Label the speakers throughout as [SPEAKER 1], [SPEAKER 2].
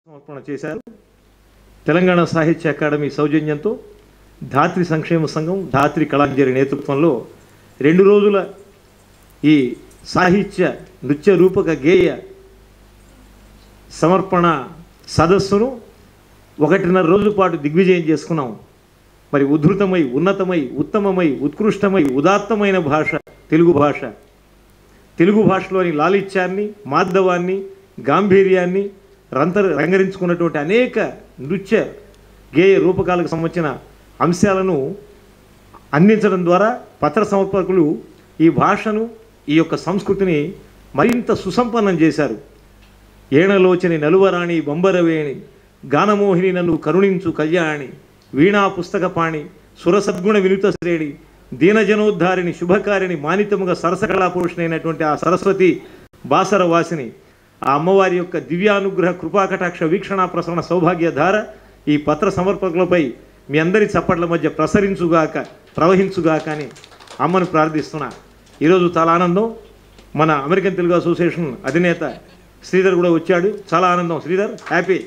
[SPEAKER 1] సమర్పణ చేశారు తెలంగాణ సాహిత్య అకాడమీ సౌజన్యంతో ధాత్రి సంక్షేమ సంఘం ధాత్రి కళాంజలి నేతృత్వంలో రెండు రోజుల ఈ సాహిత్య నృత్య రూపక గేయ సమర్పణ సదస్సును ఒకటిన్నర రోజుల పాటు దిగ్విజయం చేసుకున్నాం మరి ఉద్ధృతమై ఉన్నతమై ఉత్తమమై ఉత్కృష్టమై ఉదాత్తమైన భాష తెలుగు భాష తెలుగు భాషలోని లాలిత్యాన్ని మాధవాన్ని గాంభీర్యాన్ని రంత రంగరించుకున్నటువంటి అనేక నృత్య గేయ రూపకాలకు సంబంధించిన అంశాలను అందించడం ద్వారా పత్ర సమర్పకులు ఈ భాషను ఈ యొక్క సంస్కృతిని మరింత సుసంపన్నం చేశారు ఏణలోచని నలువరాణి బొంబరవేణి గానమోహిని నన్ను కరుణించు కళ్యాణి వీణా పుస్తకపాణి సురసద్గుణ వినుత శ్రేణి దీనజనోద్ధారిణి శుభకారిణి మానితముగా సరసకళా పురుషునైనటువంటి ఆ సరస్వతి బాసర వాసిని ఆ అమ్మవారి యొక్క దివ్యానుగ్రహ కృపాకటాక్ష వీక్షణ ప్రసరణ సౌభాగ్య ధార ఈ పత్ర సమర్పకులపై మీ అందరి చప్పట్ల మధ్య ప్రసరించుగాక ప్రవహించుగాక అని అమ్మను ప్రార్థిస్తున్నా ఈరోజు చాలా ఆనందం మన అమెరికన్ తెలుగు అసోసియేషన్ అధినేత శ్రీధర్ కూడా వచ్చాడు చాలా ఆనందం శ్రీధర్ హ్యాపీ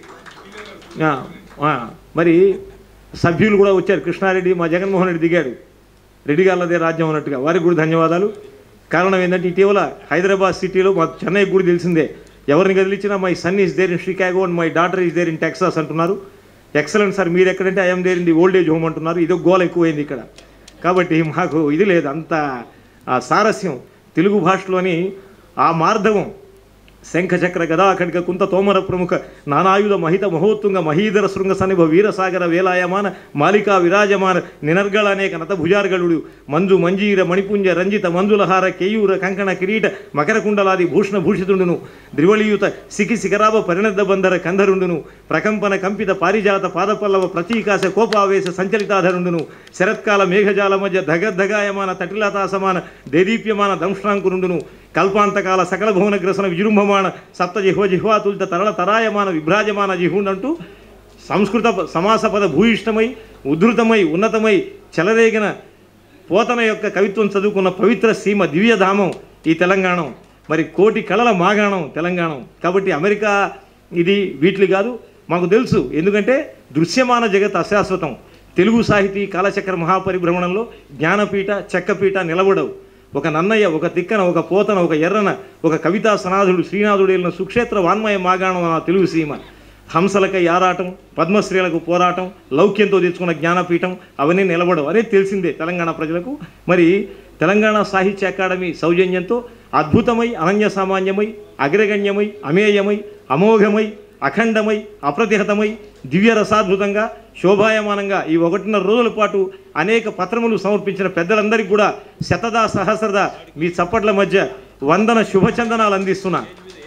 [SPEAKER 1] ఆ, ఆ, మరి సభ్యులు కూడా వచ్చారు కృష్ణారెడ్డి మా జగన్మోహన్ రెడ్డి దిగాడు రెడ్డి గారిదే రాజ్యం అన్నట్టుగా వారికి కూడా ధన్యవాదాలు కారణం ఏంటంటే ఇటీవల హైదరాబాద్ సిటీలో మా చెన్నై కూడా తెలిసిందే ఎవరిని కదిలించినా my son is there in Chicago and my daughter is there in Texas అంటున్నారు ఎక్సలెంట్ సార్ మీరు ఎక్కడంటే I'm there in the old age home అంటున్నారు ఇదో గోల ఎక్కువైంది ఇక్కడ కాబట్టి మాకు ఇది లేదు అంత ఆ సారస్యం తెలుగు భాషలోని ఆ మార్ధవం శంఖచక్ర గదాఖడ్గ కుంత తోమర ప్రముఖ నానాయుధ మహిత మహోత్తుంగ మహీధర శృంగ సనిభ వీరసాగర వేలాయమాన మాలికా విరాజమాన నినర్గళ అనేక నత భుజార్గళుడు మంజు మంజీర మణిపుంజ రంజిత మంజులహార కేయూర కంకణ కిరీట మకర కుండలాది భూషణ భూషితుండును ద్రివళియుత సికి శిఖరాభ పరిణద్ద బంధర కంధరుండును ప్రకంపన కంపిత పారిజాత పాదపల్లవ ప్రతీకాశ కోపావేశ సంచలితాధరుండును శరత్కాల మేఘజాల మధ్య ధగద్ధగాయమాన తటిలతా సమాన దేదీప్యమాన దంష్ట్రాంకురుండును కల్పాంతకాల సకల భువన గ్రసన విజృంభమాన సప్త జిహ్వ జిహ్వాతులిత తరళ తరాయమాన విభ్రాజమాన జిహుండంటూ సంస్కృత ప- సమాస పద భూయిష్టమై ఉద్ధృతమై ఉన్నతమై చెలరేగిన పోతన యొక్క కవిత్వం చదువుకున్న పవిత్ర సీమ దివ్యధామం ఈ తెలంగాణ మరి కోటి కళల మాగాణం తెలంగాణ కాబట్టి అమెరికా ఇది వీటిని కాదు మాకు తెలుసు ఎందుకంటే దృశ్యమాన జగత్ అశాశ్వతం తెలుగు సాహితీ కాలచక్ర మహాపరిభ్రమణంలో జ్ఞానపీఠ చెక్కపీఠ నిలబడవు ఒక నన్నయ్య ఒక తిక్కన ఒక పోతన ఒక ఎర్రన ఒక కవితా సనాథుడు శ్రీనాథుడు వెళ్ళిన సుక్షేత్ర వాన్మయ మాగాణం ఆ తెలుగు సీమ హంసలకై ఆరాటం పద్మశ్రీలకు పోరాటం లౌక్యంతో తెచ్చుకున్న జ్ఞానపీఠం అవన్నీ నిలబడవు అనేది తెలిసిందే తెలంగాణ ప్రజలకు మరి తెలంగాణ సాహిత్య అకాడమీ సౌజన్యంతో అద్భుతమై అనన్య సామాన్యమై అగ్రగణ్యమై అమేయమై అమోఘమై అఖండమై అప్రతిహతమై దివ్య రసాద్భుతంగా శోభాయమానంగా ఈ ఒకటిన్నర రోజుల పాటు అనేక పత్రములు సమర్పించిన పెద్దలందరికీ కూడా శతదా సహస్రద మీ చప్పట్ల మధ్య వందన శుభచందనాలు అందిస్తున్నా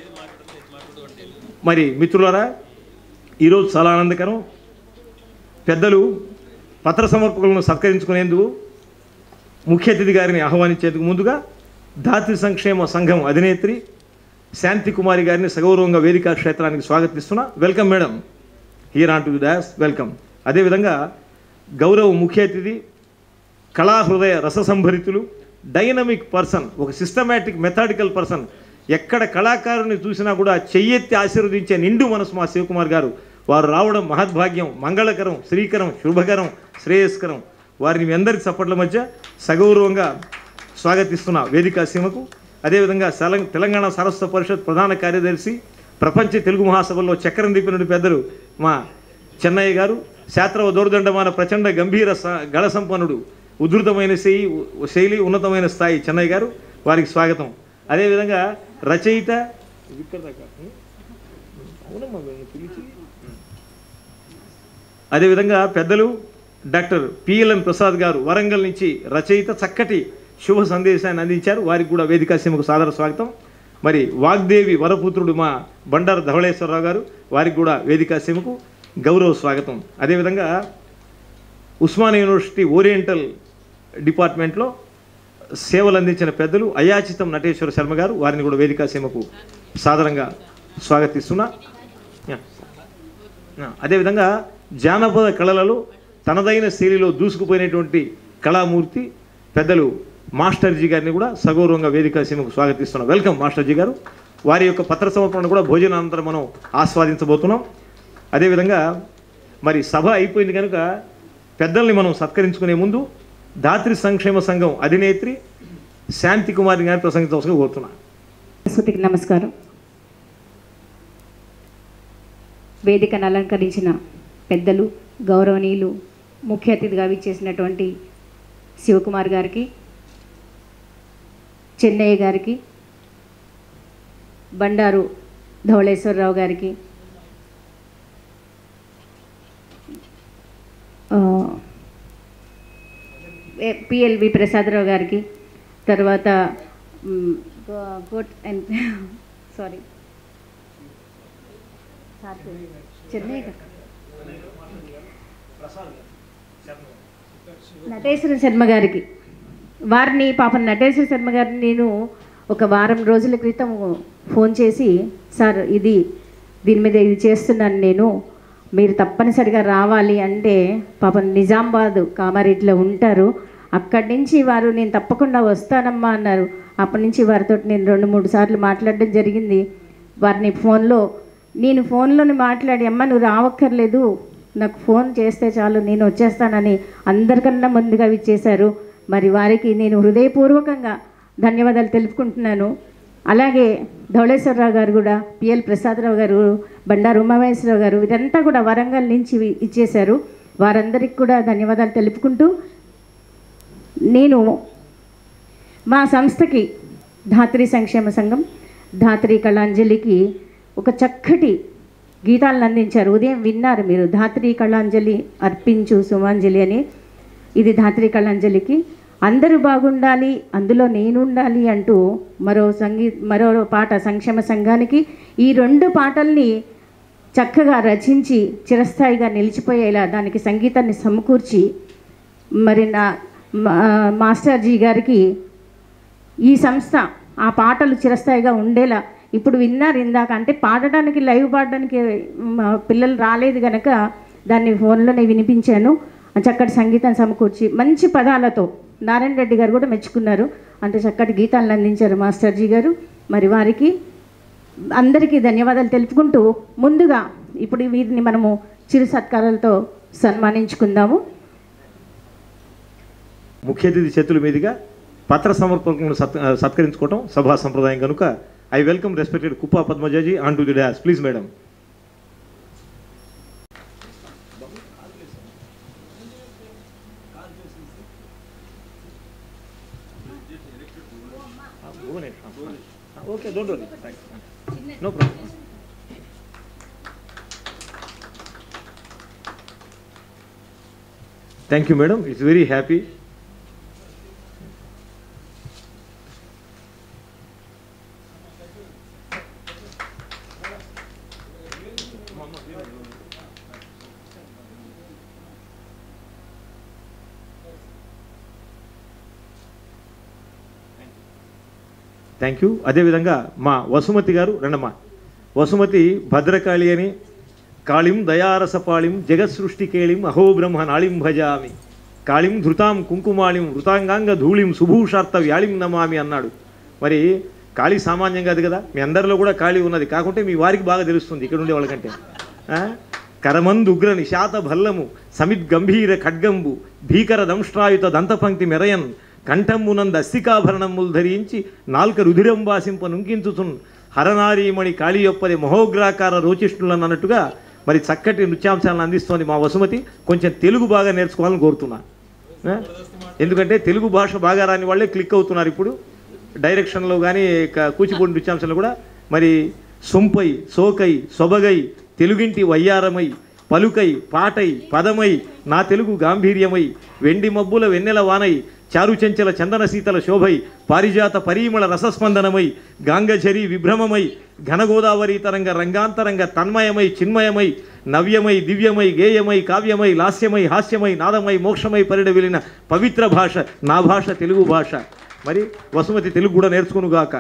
[SPEAKER 1] మరి మిత్రులారా ఈరోజు చాలా ఆనందకరం పెద్దలు పత్ర సమర్పకులను సత్కరించుకునేందుకు ముఖ్య అతిథి గారిని ఆహ్వానించేందుకు ముందుగా ధాత్రి సంక్షేమ సంఘం అధినేత్రి శాంతి కుమారి గారిని సగౌరవంగా వేదికా క్షేత్రానికి స్వాగతిస్తున్నా welcome madam here on to dais welcome అదేవిధంగా గౌరవ ముఖ్య అతిథి కళాహృదయ రససంభరితులు డైనమిక్ పర్సన్ ఒక సిస్టమేటిక్ మెథాడికల్ పర్సన్ ఎక్కడ కళాకారుని చూసినా కూడా చెయ్యెత్తి ఆశీర్వదించే నిండు మనసు మా శివకుమార్ గారు వారు రావడం మహద్భాగ్యం మంగళకరం శ్రీకరం శుభకరం శ్రేయస్కరం వారిని మీ అందరి చప్పట్ల మధ్య సగౌరవంగా స్వాగతిస్తున్న వేదికా సీమకు అదేవిధంగా సల- తెలంగాణ సరస్వత పరిషత్ ప్రధాన కార్యదర్శి ప్రపంచ తెలుగు మహాసభల్లో చక్రం దిప్పినటువంటి పెద్దలు మా చెన్నయ్య గారు శాస్త్రవ దూరదండమాన ప్రచండ గంభీర స- గళ సంపన్నుడు ఉధృతమైన శైలి శైలి ఉన్నతమైన స్థాయి చెన్నయ్య గారు వారికి స్వాగతం అదేవిధంగా రచయిత ఇక్కడ దాకా. అవునమ్మా వీళ్ళని పిలిచి అదేవిధంగా పెద్దలు డాక్టర్ పిఎల్ఎన్ ప్రసాద్ గారు వరంగల్ నుంచి రచయిత చక్కటి శుభ సందేశాన్ని అందించారు వారికి కూడా వేదికా సీమకు సాదర స్వాగతం మరి వాగ్దేవి వరపుత్రుడు మా బండారు ధవళేశ్వరరావు గారు వారికి కూడా వేదికా సీమకు గౌరవ స్వాగతం అదేవిధంగా ఉస్మానియా యూనివర్సిటీ ఓరియంటల్ డిపార్ట్మెంట్లో సేవలు అందించిన పెద్దలు అయాచితం నటేశ్వర శర్మ గారు వారిని కూడా వేదికా సీమకు సాదరంగా స్వాగతిస్తున్నా యా. ఆ, అదేవిధంగా జానపద కళలలో తనదైన శైలిలో దూసుకుపోయినటువంటి కళామూర్తి పెద్దలు మాస్టర్జీ గారిని కూడా సగౌరవంగా వేదిక సీమకు స్వాగతిస్తున్నాం వెల్కమ్ మాస్టర్జీ గారు వారి యొక్క పత్ర సమర్పణ కూడా భోజనానంతరం మనం ఆస్వాదించబోతున్నాం అదేవిధంగా మరి సభ అయిపోయింది కనుక పెద్దల్ని మనం సత్కరించుకునే ముందు ధాత్రి సంక్షేమ సంఘం అధినేత్రి శాంతి కుమారి గారిని ప్రసంగించవలసిందిగా కోరుతున్నాను
[SPEAKER 2] సరస్వతికి నమస్కారం వేదికను అలంకరించిన పెద్దలు గౌరవనీయులు ముఖ్య అతిథిగా విచ్చేసినటువంటి శివకుమార్ గారికి చెన్నయ్య గారికి బండారు ధవళేశ్వరరావు గారికి ఆ, ఏ- పిఎల్వి ప్రసాదరావు గారికి తర్వాత మ్, go- quote and sorry Chennai కదా. నటేశ్వర శర్మ గారికి వారిని పాపం నటేశ్వర శర్మ గారిని నేను ఒక వారం రోజుల క్రితం ఫోన్ చేసి సార్ ఇది దీని మీద ఇది చేస్తున్నాను నేను మీరు తప్పనిసరిగా రావాలి అంటే పాపం నిజామాబాద్ కామారెడ్డిలో ఉంటారు అక్కడి నుంచి వారు నేను తప్పకుండా వస్తానమ్మా అన్నారు అప్పటి నుంచి వారితో నేను రెండు మూడు సార్లు మాట్లాడడం జరిగింది వారిని ఫోన్లో నేను ఫోన్లోని మాట్లాడి అమ్మ నువ్వు రావక్కర్లేదు నాకు ఫోన్ చేస్తే చాలు నేను వచ్చేస్తానని అందరికన్నా ముందుగా ఇచ్చేశారు మరి వారికి నేను హృదయపూర్వకంగా ధన్యవాదాలు తెలుపుకుంటున్నాను అలాగే ధవళేశ్వరరావు గారు కూడా పిఎల్ ప్రసాదరావు గారు బండారు ఉమామహేశ్వరరావు గారు వీరంతా కూడా వరంగల్ నుంచి వి- ఇచ్చేశారు వారందరికీ కూడా ధన్యవాదాలు తెలుపుకుంటూ నేను మా సంస్థకి ధాత్రి సంక్షేమ సంఘం ధాత్రి కళాంజలికి ఒక చక్కటి గీతాలను అందించారు ఉదయం విన్నారు మీరు ధాత్రి కళాంజలి అర్పించు సుమాంజలి అని ఇది ధాత్రి కళాంజలికి అందరూ బాగుండాలి అందులో నేను ఉండాలి అంటూ మరో సంగీ మరో పాట సంక్షేమ సంఘానికి ఈ రెండు పాటల్ని చక్కగా రచించి చిరస్థాయిగా నిలిచిపోయేలా దానికి సంగీతాన్ని సమకూర్చి మరి నా మా- మాస్టర్జీ గారికి ఈ సంస్థ ఆ పాటలు చిరస్థాయిగా ఉండేలా ఇప్పుడు విన్నారు ఇందాక అంటే పాడడానికి లైవ్ పాడడానికి మా పిల్లలు రాలేదు కనుక దాన్ని ఫోన్లోనే వినిపించాను ఆ చక్కటి సంగీతం సమకూర్చి మంచి పదాలతో నారాయణ రెడ్డి గారు కూడా మెచ్చుకున్నారు అంత చక్కటి గీతాలను అందించారు మాస్టర్జీ గారు మరి వారికి అందరికీ ధన్యవాదాలు తెలుపుకుంటూ ముందుగా ఇప్పుడు వీరిని మనము చిరు సత్కారాలతో సన్మానించుకుందాము
[SPEAKER 1] ముఖ్య అతిథి చేతుల మీదుగా పత్ర సమర్పకులను సత్ సత్కరించుకోవటం సభా సంప్రదాయం కనుక I welcome respected కుప్పా పద్మజాజీ on to the dais please madam okay don't worry no problem thank you madam it's very happy thank you అదేవిధంగా మా వసుమతి గారు రండమ్మా వసుమతి భద్రకాళి అని కాళిం దయారసపాళిం జగత్ సృష్టి కేళిం అహో బ్రహ్మ నాళిం భజామి కాళిం ధృతాం కుంకుమాళిం వృతాంగాంగ ధూళిం సుభూషార్త వ్యాళిం నమామి అన్నాడు మరి కాళీ సామాన్యం కాదు కదా మీ అందరిలో కూడా కాళీ ఉన్నది కాకుంటే మీ వారికి బాగా తెలుస్తుంది ఇక్కడ ఉండే వాళ్ళకంటే ఆ? కరమందు ఉగ్ర నిశాత భల్లము సమిద్ గంభీర ఖడ్గంబు భీకర దంష్ట్రాయుత దంతపంక్తి మెరయన్ కంఠంబునంద అస్థికాభరణములు ధరించి నాల్క రుధిరం వాసింప నుంకించుచున్ హరనారీమణి కాళీయొప్పది మహోగ్రాకార రోచిష్ణులను అన్నట్టుగా మరి చక్కటి నృత్యాంశాలను అందిస్తోంది మా వసుమతి కొంచెం తెలుగు బాగా నేర్చుకోవాలని కోరుతున్నా ఆ? ఎందుకంటే తెలుగు భాష బాగా రాని వాళ్ళే క్లిక్ అవుతున్నారు ఇప్పుడు డైరెక్షన్లో కానీ కూచిపూడి నృత్యాంశంలో కూడా మరి సొంపై సోకై సొబగై తెలుగింటి వయ్యారమై పలుకై పాటై పదమై నా తెలుగు గాంభీర్యమై వెండి మబ్బుల వెన్నెల వానై చారుచెంచల చందన శీతల శోభై పారిజాత పరీమళ రసస్పందనమై గాంగఝరి విభ్రమమై ఘనగోదావరి తరంగ రంగాంతరంగ తన్మయమై చిన్మయమై నవ్యమై దివ్యమై గేయమై కావ్యమై లాస్యమై హాస్యమై నాదమై మోక్షమై పరిడవిలిన పవిత్ర భాష నా భాష తెలుగు భాష మరి వసుమతి తెలుగు కూడా నేర్చుకునుగాక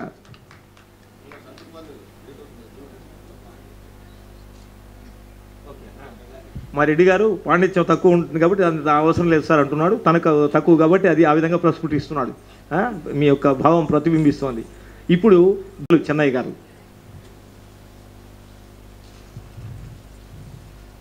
[SPEAKER 1] మా రెడ్డి గారు పాండిత్యం తక్కువ ఉంటుంది కాబట్టి అంత అవసరం లేదు సార్ అంటున్నాడు తనకు తక్కువ కాబట్టి అది ఆ విధంగా ప్రస్ఫుటిస్తున్నాడు ఆ, మీ యొక్క భావం ప్రతిబింబిస్తోంది ఇప్పుడు చెన్నై గారు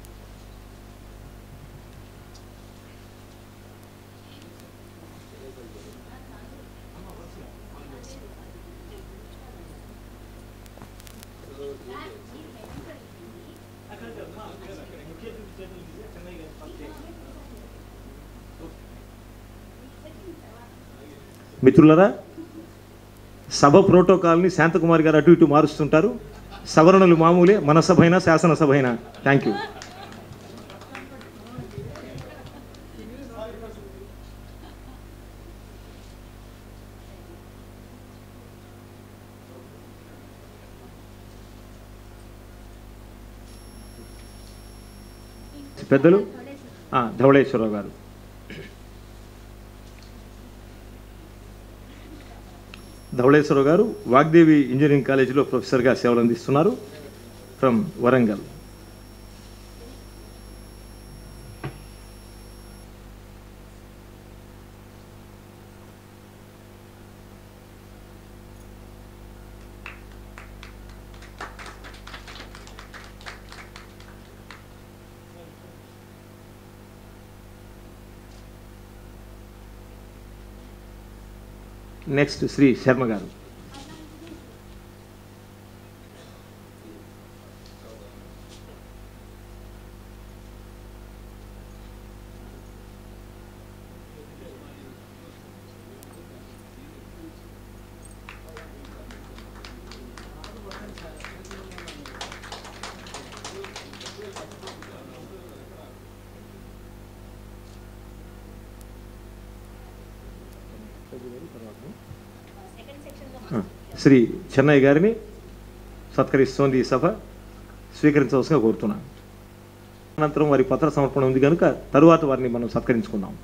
[SPEAKER 1] మిత్రులరా సభ ప్రోటోకాల్ని శాంతకుమారి గారు అటు ఇటు మారుస్తుంటారు సవరణలు మామూలే మన సభ అయినా శాసనసభ అయినా థ్యాంక్ యూ పెద్దలు ఆ, ధవళేశ్వరరావు గారు ధవళేశ్వరరావు గారు వాగ్దేవి ఇంజనీరింగ్ కాలేజీలో ప్రొఫెసర్గా సేవలు అందిస్తున్నారు ఫ్రమ్ వరంగల్ నెక్స్ట్ శ్రీ శర్మ గారు ఆ, శ్రీ చెన్నై గారిని సత్కరిస్తోంది ఈ సభ స్వీకరించవలసిగా కోరుతున్నాను అనంతరం వారి పత్ర సమర్పణ ఉంది కనుక తరువాత వారిని మనం సత్కరించుకుందాం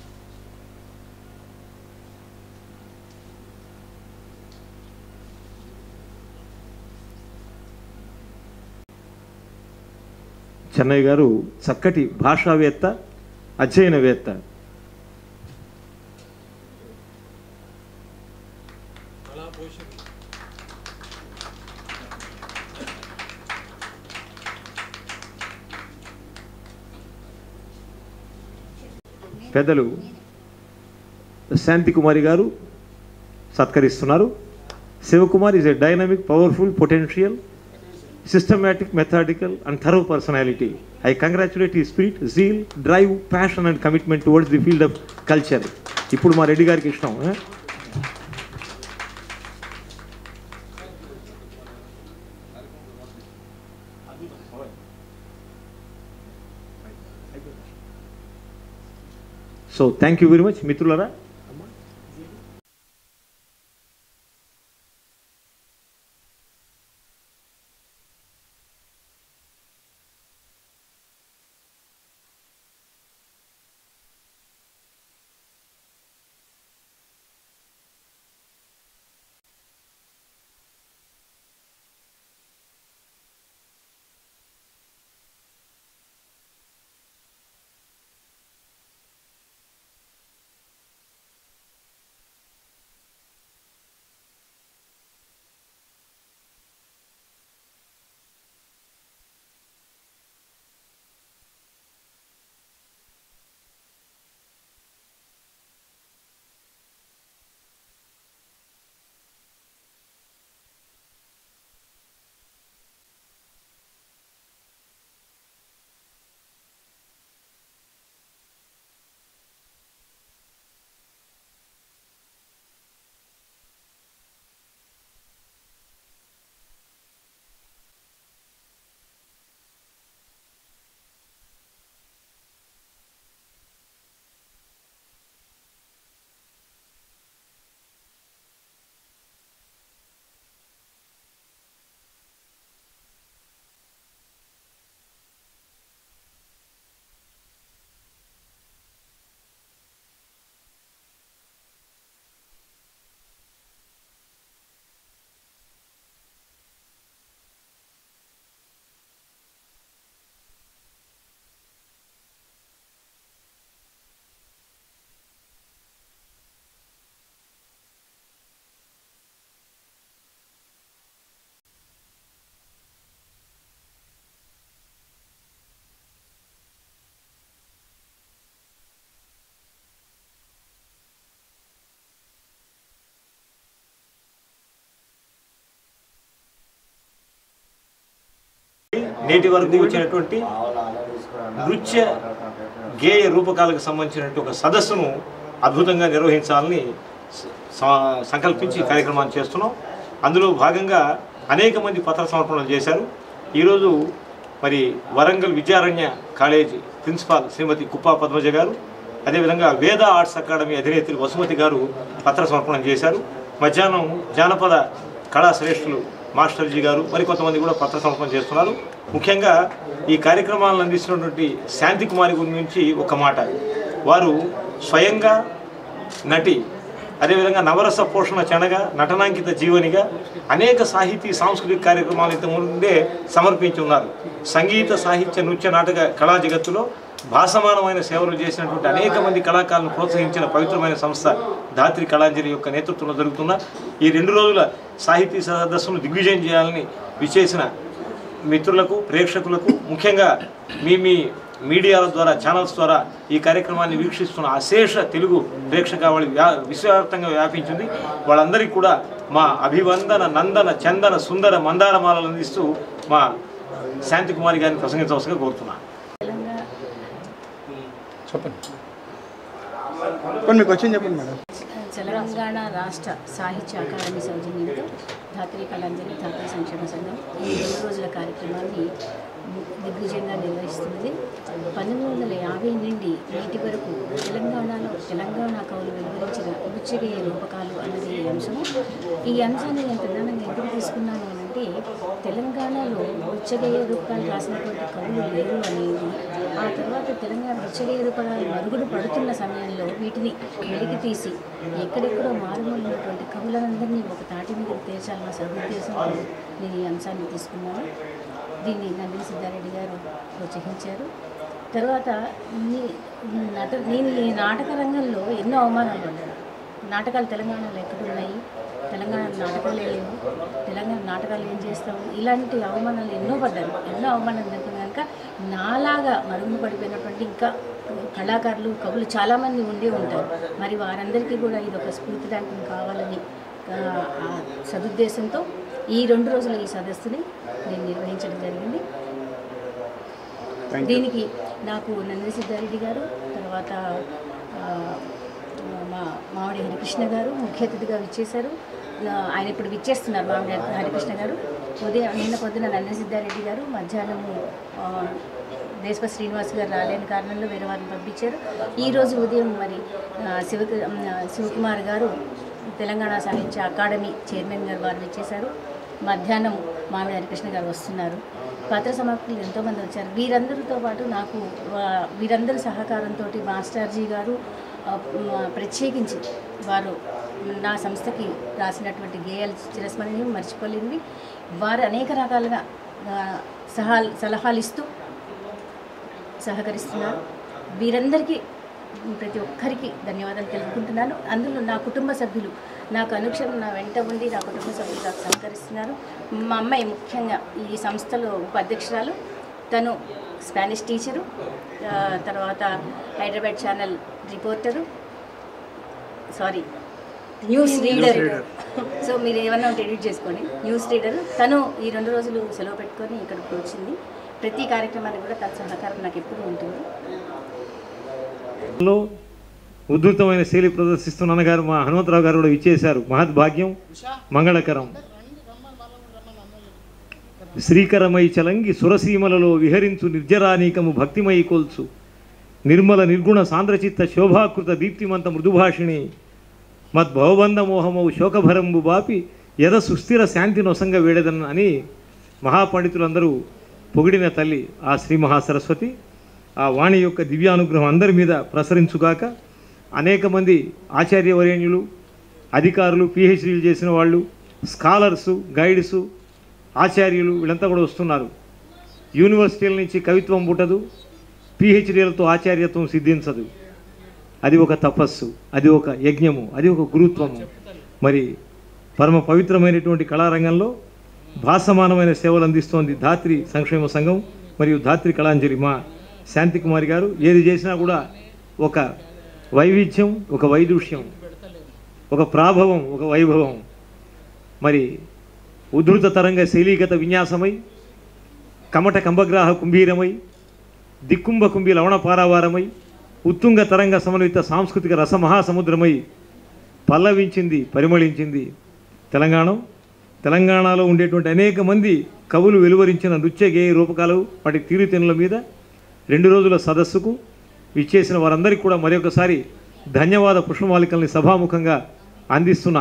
[SPEAKER 1] చెన్నై గారు చక్కటి భాషావేత్త అధ్యయనవేత్త పెద్దలు శాంతి కుమారి గారు సత్కరిస్తున్నారు Sivakumar is a dynamic powerful potential systematic methodical and thorough personality I congratulate the spirit zeal drive passion and commitment towards the field of culture ఇప్పుడు మా రెడ్డి గారికి ఇష్టం ఆ? So thank you very much మిత్రులరా నేటి వరకు వచ్చినటువంటి నృత్య గేయ రూపకాలకు సంబంధించినటువంటి ఒక సదస్సును అద్భుతంగా నిర్వహించాలని స- సంకల్పించి ఈ కార్యక్రమాన్ని చేస్తున్నాం అందులో భాగంగా అనేక మంది పత్ర సమర్పణలు చేశారు ఈరోజు మరి వరంగల్ విద్యారణ్య కాలేజీ ప్రిన్సిపాల్ శ్రీమతి కుప్పా పద్మజ గారు అదేవిధంగా వేద ఆర్ట్స్ అకాడమీ అధినేత్రి వసుమతి గారు పత్ర సమర్పణ చేశారు మధ్యాహ్నం జానపద కళా శ్రేష్ఠులు మాస్టర్జీ గారు మరికొంతమంది కూడా పత్ర సమర్పణ చేస్తున్నారు ముఖ్యంగా ఈ కార్యక్రమాలను అందిస్తున్నటువంటి శాంతి కుమారి గురించి ఒక మాట వారు స్వయంగా నటి అదేవిధంగా నవరస పోషణ చెనగా నటనాంకిత జీవనిగా అనేక సాహితీ సాంస్కృతిక కార్యక్రమాలు ఇంత ముందే సమర్పించి ఉన్నారు సంగీత సాహిత్య నృత్య నాటక కళా జగత్తులో భాసమానమైన సేవలు చేసినటువంటి అనేక మంది కళాకారులను ప్రోత్సహించిన పవిత్రమైన సంస్థ ధాత్రి కళాంజలి యొక్క నేతృత్వంలో జరుగుతున్న ఈ రెండు రోజుల సాహితీ సదస్సును దిగ్విజయం చేయాలని విచేసిన మిత్రులకు ప్రేక్షకులకు ముఖ్యంగా మీ మీ మీడియాల ద్వారా ఛానల్స్ ద్వారా ఈ కార్యక్రమాన్ని వీక్షిస్తున్న అశేష తెలుగు ప్రేక్షకావళి వ్యా విశ్వవ్యాప్తంగా వ్యాపించింది వాళ్ళందరికీ కూడా మా అభివందన నందన చందన సుందర మందారమాలను అందిస్తూ మా శాంతి కుమారి గారిని ప్రసంగించవలసిగా కోరుతున్నాను
[SPEAKER 3] చెప్పండి కొన్ని మీకు వచ్చింది చెప్పండి మేడం
[SPEAKER 4] తెలంగాణ రాష్ట్ర సాహిత్య అకాడమీ సౌజన్యంతో ధాత్రి కళాంజలి ధాత్రి సంక్షేమ సంఘం ఈ రెండు రోజుల కార్యక్రమాన్ని దిగ్విజయంగా నిర్వహిస్తుంది పంతొమ్మిది వందల యాభై నుండి నేటి వరకు తెలంగాణలో తెలంగాణ కవులు వెలువరించిన నృత్యగేయ రూపకాలు అన్నది ఈ అంశము ఈ అంశాన్ని నేను ప్రధానంగా ఎందుకు తీసుకున్నాను అని అంటే తెలంగాణలో నృత్యగేయ రూపకాలు రాసినటువంటి కవులు లేరు అనేది ఆ తర్వాత తెలంగాణ నృత్యగేయ రూపకాలు మరుగుడు పడుతున్న సమయంలో వీటిని వెలికి తీసి ఎక్కడెక్కడో మారుమూల ఉన్నటువంటి కవులందరినీ ఒక తాటి మీద తీర్చాలన్న సదుద్దేశంతో నేను ఈ అంశాన్ని తీసుకున్నాను దీన్ని నందిని సిద్ధారెడ్డి గారు ప్రోత్సహించారు తర్వాత ఈ నట నేను ఈ నాటక రంగంలో ఎన్నో అవమానాలు పడ్డాను నాటకాలు తెలంగాణలో ఎక్కడున్నాయి తెలంగాణ నాటకాలు లేవు తెలంగాణ నాటకాలు ఏం చేస్తాము ఇలాంటి అవమానాలు ఎన్నో పడ్డాను ఎన్నో అవమానాలు జరిగిన కనుక నాలాగా మరుగున పడిపోయినటువంటి ఇంకా కళాకారులు కవులు చాలామంది ఉండే ఉంటారు మరి వారందరికీ కూడా ఇది ఒక స్ఫూర్తిదాయకం కావాలని ఆ, ఆ సదుద్దేశంతో ఈ రెండు రోజుల ఈ సదస్సుని నేను నిర్వహించడం జరిగింది దీనికి నాకు నంది సిద్ధారెడ్డి గారు తర్వాత ఆ, మా మామిడి హరికృష్ణ గారు ముఖ్య అతిథిగా విచ్చేశారు ఆ, ఆయన ఇప్పుడు విచ్చేస్తున్నారు మామిడి హరి- హరికృష్ణ గారు ఉదయం నిన్న పొద్దున నంది సిద్ధారెడ్డి గారు మధ్యాహ్నము ఆ, దేశప శ్రీనివాస్ గారు రాలేని కారణంలో వేరే వారిని పంపించారు ఈరోజు ఉదయం మరి ఆ, శివ ఆ, శివకుమార్ గారు తెలంగాణ సాహిత్య అకాడమీ చైర్మన్ గారు వారు విచ్చేశారు మధ్యాహ్నం మామిడి హరికృష్ణ గారు వస్తున్నారు పత్ర సమర్పణలు ఎంతోమంది వచ్చారు వీరందరితో పాటు నాకు వా- వీరందరి సహకారంతో మాస్టర్జీ గారు ఆ, మ- ప్రత్యేకించి వారు నా సంస్థకి రాసినటువంటి గేయాలు చిరస్మరణీయం మర్చిపోలేనివి వారు అనేక రకాలుగా ఆ, సహా సలహాలు ఇస్తూ సహకరిస్తున్నారు వీరందరికీ ప్రతి ఒక్కరికి ధన్యవాదాలు తెలుపుకుంటున్నాను అందులో నా కుటుంబ సభ్యులు నాకు అనుక్షణం నా వెంట ఉండి నా కుటుంబ సభ్యులు నాకు సహకరిస్తున్నారు మా అమ్మాయి ముఖ్యంగా ఈ సంస్థలో ఉపాధ్యక్షురాలు తను స్పానిష్ టీచరు ఆ, తర్వాత Hyderabad channel reporter sorry news reader so మీరు ఏమన్నా ఉంటే ఎడిట్ చేసుకోండి న్యూస్ రీడర్ తను ఈ రెండు రోజులు సెలవు పెట్టుకొని ఇక్కడికి వచ్చింది ప్రతి కార్యక్రమానికి కూడా తన సహకారం నాకు ఎప్పుడూ ఉంటుంది
[SPEAKER 1] లో ఉద్ధృతమైన శైలి ప్రదర్శిస్తున్న అన్నగారు మా హనుమంతరావు గారు కూడా ఇచ్చేశారు మహద్భాగ్యం మంగళకరం శ్రీకరమై చలంగి సురసీమలలో విహరించు నిర్జరానీకము భక్తిమై కొల్చు నిర్మల నిర్గుణ సాంద్రచిత్త శోభాకృత దీప్తిమంత మృదుభాషిణి మద్భవబంధ మోహమవు శోకభరంబు బాపి యద సుస్థిర శాంతి నొసంగ వేడదన్ అని మహాపండితులందరూ పొగిడిన తల్లి ఆ శ్రీ మహాసరస్వతి ఆ వాణి యొక్క దివ్యానుగ్రహం అందరి మీద ప్రసరించుగాక అనేక మంది ఆచార్యవరేణ్యులు అధికారులు పిహెచ్డీలు చేసిన వాళ్ళు స్కాలర్సు గైడ్సు ఆచార్యులు వీళ్ళంతా కూడా వస్తున్నారు యూనివర్సిటీల నుంచి కవిత్వం పుట్టదు పిహెచ్డీలతో ఆచార్యత్వం సిద్ధించదు అది ఒక తపస్సు అది ఒక యజ్ఞము అది ఒక గురుత్వము మరి పరమ పవిత్రమైనటువంటి కళారంగంలో భాసమానమైన సేవలు అందిస్తోంది ధాత్రి సంక్షేమ సంఘం మరియు ధాత్రి కళాంజలి మా శాంతికుమారి గారు ఏది చేసినా కూడా ఒక వైవిధ్యం ఒక వైదుష్యం ఒక ప్రాభవం ఒక వైభవం మరి ఉద్ధృత తరంగ శైలీగత విన్యాసమై కమట కంబగ్రాహ కుంభీరమై దిక్కుంభకుంభి లవణ పారావారమై ఉత్తుంగ తరంగ సమన్విత సాంస్కృతిక రస మహాసముద్రమై పల్లవించింది పరిమళించింది తెలంగాణ తెలంగాణలో ఉండేటువంటి అనేక మంది కవులు వెలువరించిన నృత్య గేయ రూపకాలు వాటి తీరుతెన్నుల మీద రెండు రోజుల సదస్సుకు ఇచ్చేసిన వారందరికీ కూడా మరొకసారి ధన్యవాద పుష్పమాలికల్ని సభాముఖంగా అందిస్తున్నా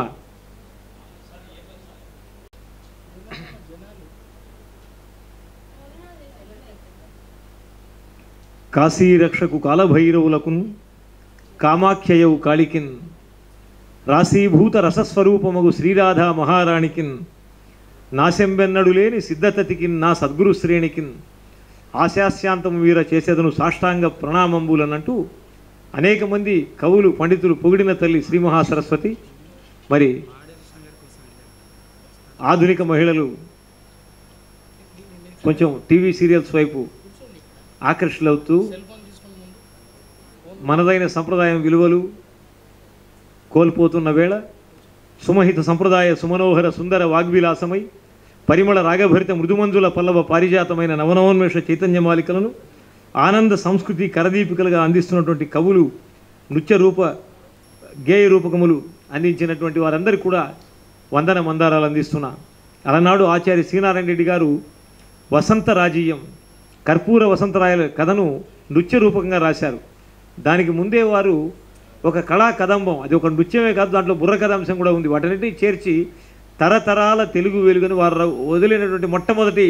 [SPEAKER 1] కాశీరక్షకు కాలభైరవులకున్ కామాఖ్యయవు కాళికిన్ రాశీభూత రసస్వరూపమగు శ్రీరాధా మహారాణికిన్ నాశంబెన్నడు లేని సిద్ధతతికిన్ నా సద్గురు శ్రేణికిన్ ఆశాస్యాంతము వీర చేసేదను సాష్టాంగ ప్రణామంబులనంటూ అనేక మంది కవులు పండితులు పొగిడిన తల్లి శ్రీ మహాసరస్వతి మరి ఆధునిక మహిళలు కొంచెం టీవీ సీరియల్స్ వైపు ఆకర్షితులవుతూ మనదైన సంప్రదాయం విలువలు కోల్పోతున్న వేళ సుమహిత సంప్రదాయ సుమనోహర సుందర వాగ్విలాసమై పరిమళ రాగభరిత మృదుమంజుల పల్లవ పారిజాతమైన నవనవోన్మేష చైతన్యమాలికలను ఆనంద సంస్కృతి కరదీపికలుగా అందిస్తున్నటువంటి కవులు నృత్య రూప గేయ రూపకములు అందించినటువంటి వారందరికీ కూడా వందన మందారాలు అందిస్తున్నా అలనాడు ఆచార్య శ్రీనారాయణ రెడ్డి గారు వసంత రాజీయం కర్పూర వసంతరాయల కథను నృత్య రూపకంగా రాశారు దానికి ముందే వారు ఒక కళా కదంబం అది ఒక నృత్యమే కాదు దాంట్లో బుర్ర కథాంశం కూడా ఉంది వాటన్నిటిని చేర్చి తరతరాల తెలుగు వెలుగుని వారు ర- వదిలినటువంటి మొట్టమొదటి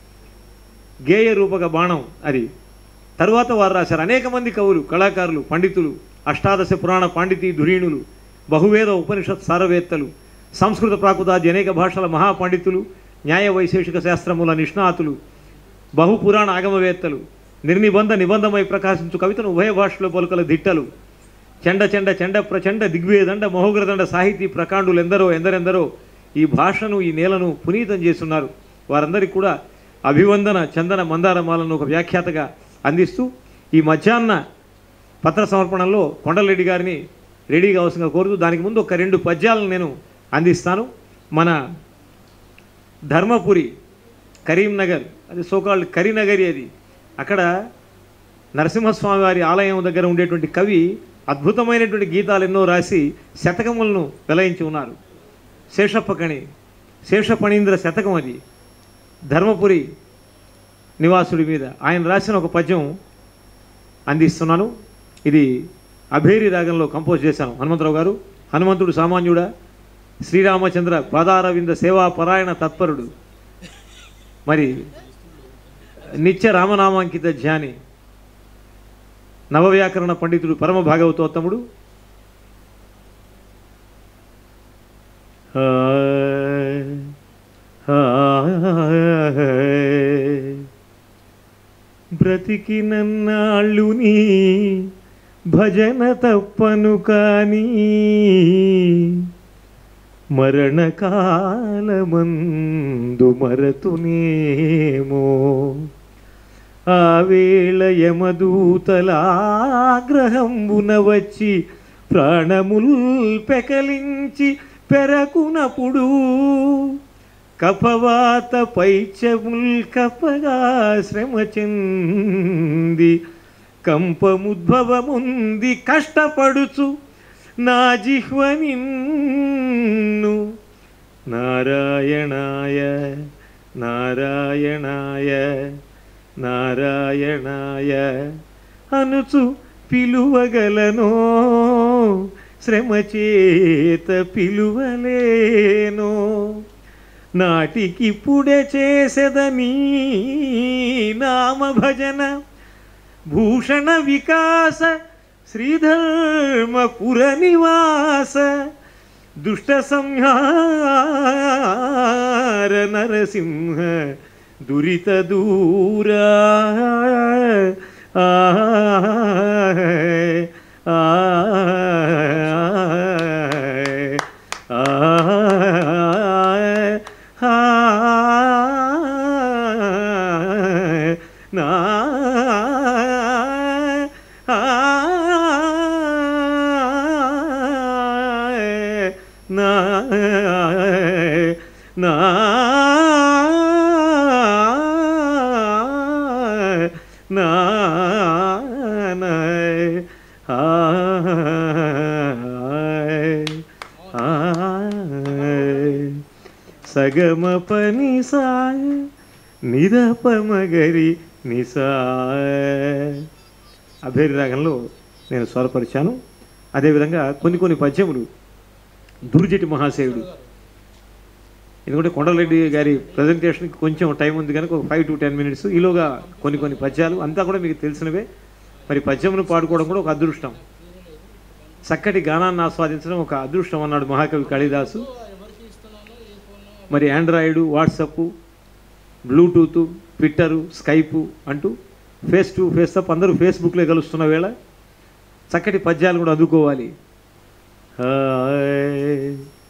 [SPEAKER 1] గేయ రూపక బాణం అది తరువాత వారు రాశారు అనేక మంది కవులు కళాకారులు పండితులు అష్టాదశ పురాణ పాండితీ ధురీణులు బహువేద ఉపనిషత్ సారవేత్తలు సంస్కృత ప్రాకృతాది అనేక భాషల మహాపండితులు న్యాయ వైశేషిక శాస్త్రముల నిష్ణాతులు బహుపురాణ ఆగమవేత్తలు నిర్నిబంధ నిబంధమై ప్రకాశించు కవితను ఉభయ భాషలో పలుకల దిట్టలు చెండ చెండ చెండ ప్రచండ దిగ్వేదండ మహోగ్రదండ సాహితీ ప్రకాండులు ఎందరో ఎందరెందరో ఈ భాషను ఈ నేలను పునీతం చేస్తున్నారు వారందరికీ కూడా అభివందన చందన మందారమాలను ఒక వ్యాఖ్యాతగా అందిస్తూ ఈ మధ్యాహ్న పత్ర సమర్పణలో కొండలరెడ్డి గారిని రెడీ కావాల్సిందిగా కోరుతూ దానికి ముందు ఒక రెండు పద్యాలను నేను అందిస్తాను మన ధర్మపురి కరీంనగర్ అది సోకాల్డ్ కరీనగరి అది అక్కడ నరసింహస్వామి వారి ఆలయం దగ్గర ఉండేటువంటి కవి అద్భుతమైనటువంటి గీతాలు ఎన్నో రాసి శతకములను వెలయించి ఉన్నారు శేషప్పకణి శేషపణీంద్ర శతకం అది ధర్మపురి నివాసుడి మీద ఆయన రాసిన ఒక పద్యం అందిస్తున్నాను ఇది అభేరి రాగంలో కంపోజ్ చేశాను హనుమంతరావు గారు హనుమంతుడు సామాన్యుడా శ్రీరామచంద్ర పాదారవింద సేవా పరాయణ తత్పరుడు మరి నిత్య రామనామాంకిత ధ్యాని నవవ్యాకరణ పండితుడు పరమ భాగవతోత్తముడు బ్రతికినన్నాళ్ళు నీ భజన తప్పను కానీ మరణకాలమందు మరతునేమో ఆ వేళ యమదూతలాగ్రహంబున వచ్చి ప్రాణముల్ పెకలించి పెరకునప్పుడు కపవాత పైచముల్ కపగా శ్రమ చెంది కంపముద్భవముంది కష్టపడుచు నా జిహ్వ నిన్ను నారాయణాయ నారాయణాయ నారాయణాయ అనుచు పిలువగలనో శ్రమ చేత పిలువలేనో నాటికిప్పుడే చేసెదని నామ భజన భూషణ వికాస శ్రీధర్మపుర నివాస దుష్ట సంహార నరసింహ దురిత దూరా ఆ ఆ నా నా నా నా నా, ఆయ్, ఆయ్. సగమ పని సా నిరపమగరి నిసా అభేరి రాగంలో నేను స్వరపరిచాను అదేవిధంగా కొన్ని కొన్ని పద్యములు దుర్జటి మహాశయుడు ఎందుకంటే కొండలరెడ్డి గారి ప్రజెంటేషన్కి కొంచెం టైం ఉంది కనుక ఒక ఫైవ్ టు టెన్ మినిట్స్ ఈలోగా కొన్ని కొన్ని పద్యాలు అంతా కూడా మీకు తెలిసినవే మరి పద్యములు పాడుకోవడం కూడా ఒక అదృష్టం చక్కటి గానాన్ని ఆస్వాదించడం ఒక అదృష్టం అన్నాడు మహాకవి కాళిదాసు మరి Android WhatsApp Bluetooth Twitter Skype అంటూ ఫేస్ టు ఫేస్ తప్ప అందరూ ఫేస్బుక్లో కలుస్తున్న వేళ చక్కటి పద్యాలు కూడా అందుకోవాలి హాయ్.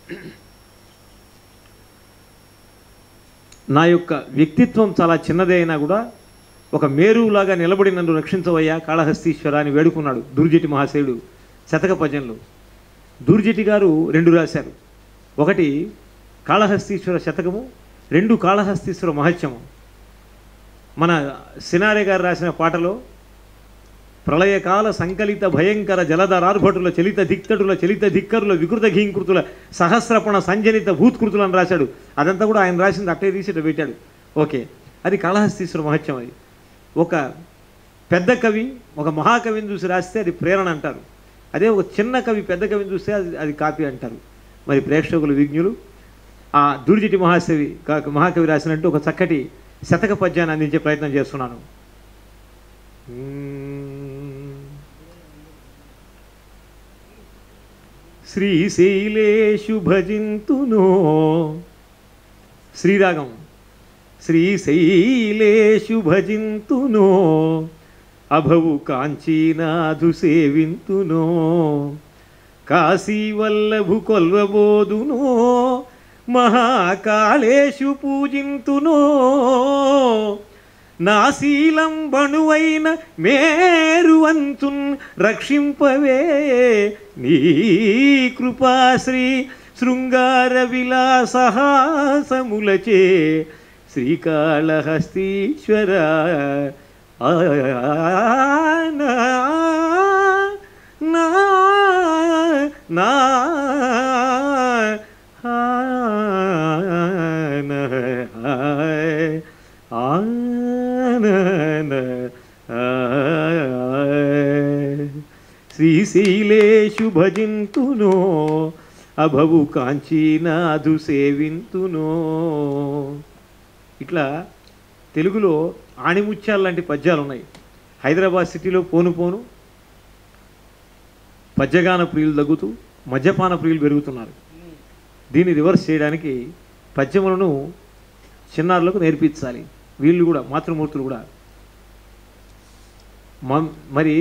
[SPEAKER 1] నా యొక్క వ్యక్తిత్వం చాలా చిన్నదే అయినా కూడా ఒక మేరులాగా నిలబడి నన్ను రక్షించవయ్యా కాళహస్తీశ్వర అని వేడుకున్నాడు దుర్జటి మహాశయుడు శతక పద్యంలో దుర్జటి గారు రెండు రాశారు ఒకటి కాళహస్తీశ్వర శతకము రెండు కాళహస్తీశ్వర మహత్యము మన సినారే గారు రాసిన పాటలో ప్రళయకాల సంకలిత భయంకర జలధరార్భటుల చలిత దిక్తడుల చలిత ధిక్కరుల వికృత ఘీంకృతుల సహస్రపణ సంజనిత భూత్కృతులను రాశాడు అదంతా కూడా ఆయన రాసింది అట్టే తీసి ఇట్ట పెట్టాడు ఓకే అది కాళహస్తీశ్వర మహత్యం అది ఒక పెద్ద కవి ఒక మహాకవిని చూసి రాస్తే అది ప్రేరణ అంటారు అదే ఒక చిన్న కవి పెద్ద కవిని చూస్తే అది అది కాపీ అంటారు మరి ప్రేక్షకులు విజ్ఞులు ఆ దుర్జిటి మహాశవి కా- మహాకవి రాసినట్టు ఒక చక్కటి శతక పద్యాన్ని అందించే ప్రయత్నం చేస్తున్నాను శ్రీశైలేషు భజింతునో శ్రీరాగం శ్రీశైలేషు భజింతునో అభవు కాంచీనాథు సేవింతునో కాశీవల్లభు కొల్వబోదునో మహాకాళేషు పూజింతునో నా శీలం బణువైన మేరువంతున్ రక్షింపవే నీ కృపాశ్రీ శృంగార విలాసహాసములచే శ్రీకాళహస్తీశ్వర ఆ, నా, నా, నా, ఆ, నా, ఆ, నా, నా, ఆ, శ్రీశైలేషు భజింతునో అభవు కాంచీనాథు సేవింతునో ఇట్లా తెలుగులో ఆణిముత్యాలు లాంటి పద్యాలు ఉన్నాయి హైదరాబాద్ సిటీలో పోను పోను పద్యగాన ప్రియులు తగ్గుతూ మద్యపాన ప్రియులు పెరుగుతున్నారు దీన్ని రివర్స్ చేయడానికి పద్యములను చిన్నారులకు నేర్పించాలి వీళ్ళు కూడా మాతృమూర్తులు కూడా మ- మరి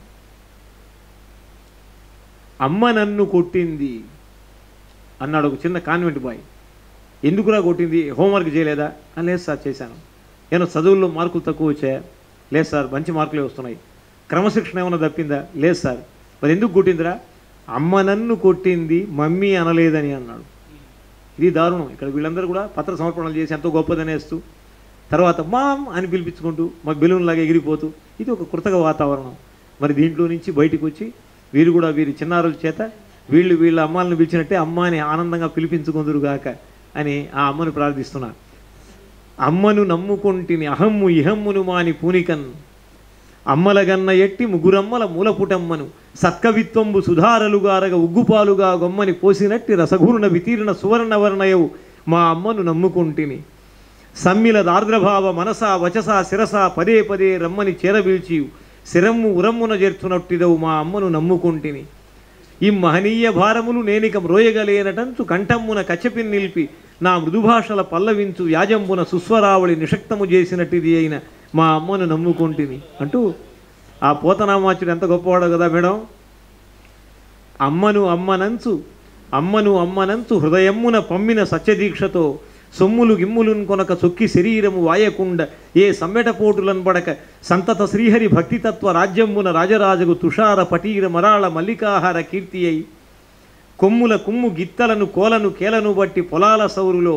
[SPEAKER 1] అమ్మ నన్ను కొట్టింది అన్నాడు ఒక చిన్న కాన్వెంట్ బాయ్ ఎందుకురా కొట్టింది హోంవర్క్ చేయలేదా "ఆ, లేదు సార్ చేశాను నేను చదువుల్లో మార్కులు తక్కువ వచ్చాయా లేదు సార్ మంచి మార్కులే వస్తున్నాయి క్రమశిక్షణ ఏమైనా తప్పిందా లేదు సార్ మరి ఎందుకు కొట్టిందిరా అమ్మ నన్ను కొట్టింది మమ్మీ అనలేదని అన్నాడు ఇది దారుణం ఇక్కడ వీళ్ళందరూ కూడా పత్ర సమర్పణలు చేసి ఎంతో గొప్పదనేస్తూ తర్వాత మామ్ అని పిలిపించుకుంటూ మా బెలూన్ లాగా ఎగిరిపోతూ ఇది ఒక కృతక వాతావరణం మరి దీంట్లో నుంచి బయటకు వచ్చి వీరు కూడా వీరి చిన్నారుల చేత వీళ్ళు వీళ్ళ అమ్మాలను పిలిచినట్టే అమ్మ అని ఆనందంగా పిలిపించుకుందురుగాక అని ఆ అమ్మను ప్రార్థిస్తున్నా అమ్మను నమ్ముకొంటిని అహమ్ము ఇహమ్మును మాని పూనికన్ అమ్మలగన్న ఎట్టి ముగురమ్మల మూలపుటమ్మను సత్కవిత్వంబు సుధారలుగారగ ఉగ్గుపాలుగా గొమ్మని పోసినట్టి రసఘూర్ణ వితీర్ణ సువర్ణవర్ణయవు మా అమ్మను నమ్ముకుంటిని సమ్మిల దార్ద్రభావ మనస వచస శిరస పదే పదే రమ్మని చేరబిల్చి శిరమ్ము ఉరమ్మున చేర్చునట్టిదవు మా అమ్మను నమ్ముకుంటిని ఈ మహనీయ భారములు నేనిక మ్రోయగలేనటంచు కంఠమ్మున కచ్చపిన్ నిలిపి నా మృదుభాషల పల్లవించు యాజంబున సుస్వరావళి నిషక్తము చేసినట్టిది అయిన మా అమ్మను నమ్ముకుంటిని అంటూ ఆ పోతనామాచుడు ఎంత గొప్పవాడో కదా మేడం అమ్మను అమ్మనంచు అమ్మను అమ్మనంచు హృదయమ్మున పమ్మిన సత్యదీక్షతో సొమ్ములు గిమ్ములున్ కొనక చొక్కి శరీరము వాయకుండ ఏ సమ్మెటపోటులను పడక సంతత శ్రీహరి భక్తితత్వ రాజ్యమ్మున రాజరాజగు తుషార పటీర మరాళ మల్లికాహార కీర్తి అయి కొమ్ముల కుమ్ము గిత్తలను కోలను కేలను బట్టి పొలాల సౌరులో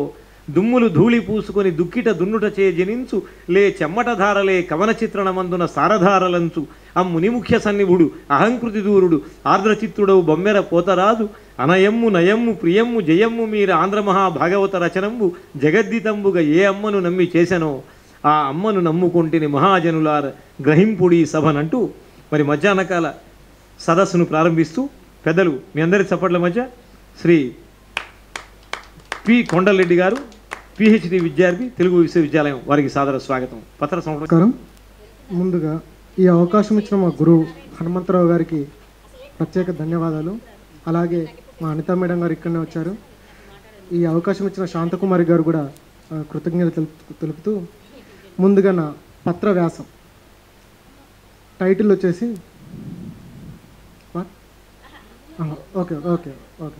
[SPEAKER 1] దుమ్ములు ధూళి పూసుకొని దుక్కిట దున్నుట చే జనించు లే చెమ్మట ధారలే కవన చిత్రణమందున సారధారలంచు అమ్ముని ముఖ్య సన్నిభుడు అహంకృతి దూరుడు ఆర్ద్రచిత్తుడవు బొమ్మెర పోతరాదు అనయమ్ము నయమ్ము ప్రియమ్ము జయమ్ము మీర ఆంధ్ర మహాభాగవత రచనంబు జగద్దితంబుగా ఏ అమ్మను నమ్మి చేసెనో ఆ అమ్మను నమ్ముకొంటిని మహాజనులార గ్రహింపుడి సభనంటూ మరి మధ్యాహ్నకాల సదస్సును ప్రారంభిస్తూ పెద్దలు మీ అందరి చప్పట్ల మధ్య శ్రీ పి కొండలరెడ్డి గారు పిహెచ్డి విద్యార్థి తెలుగు విశ్వవిద్యాలయం వారికి సాదర స్వాగతం పత్ర సంవత్సరం
[SPEAKER 5] నమస్కారం ముందుగా ఈ అవకాశం ఇచ్చిన మా గురువు హనుమంతరావు గారికి ప్రత్యేక ధన్యవాదాలు అలాగే మా అనితా మేడం గారు ఇక్కడనే వచ్చారు ఈ అవకాశం ఇచ్చిన శాంతకుమారి గారు కూడా ఆ, కృతజ్ఞత తెలుపు తెలుపుతూ ముందుగా నా పత్ర వ్యాసం టైటిల్ వచ్చేసి What? ఆహా, ఓకే ఓకే ఓకే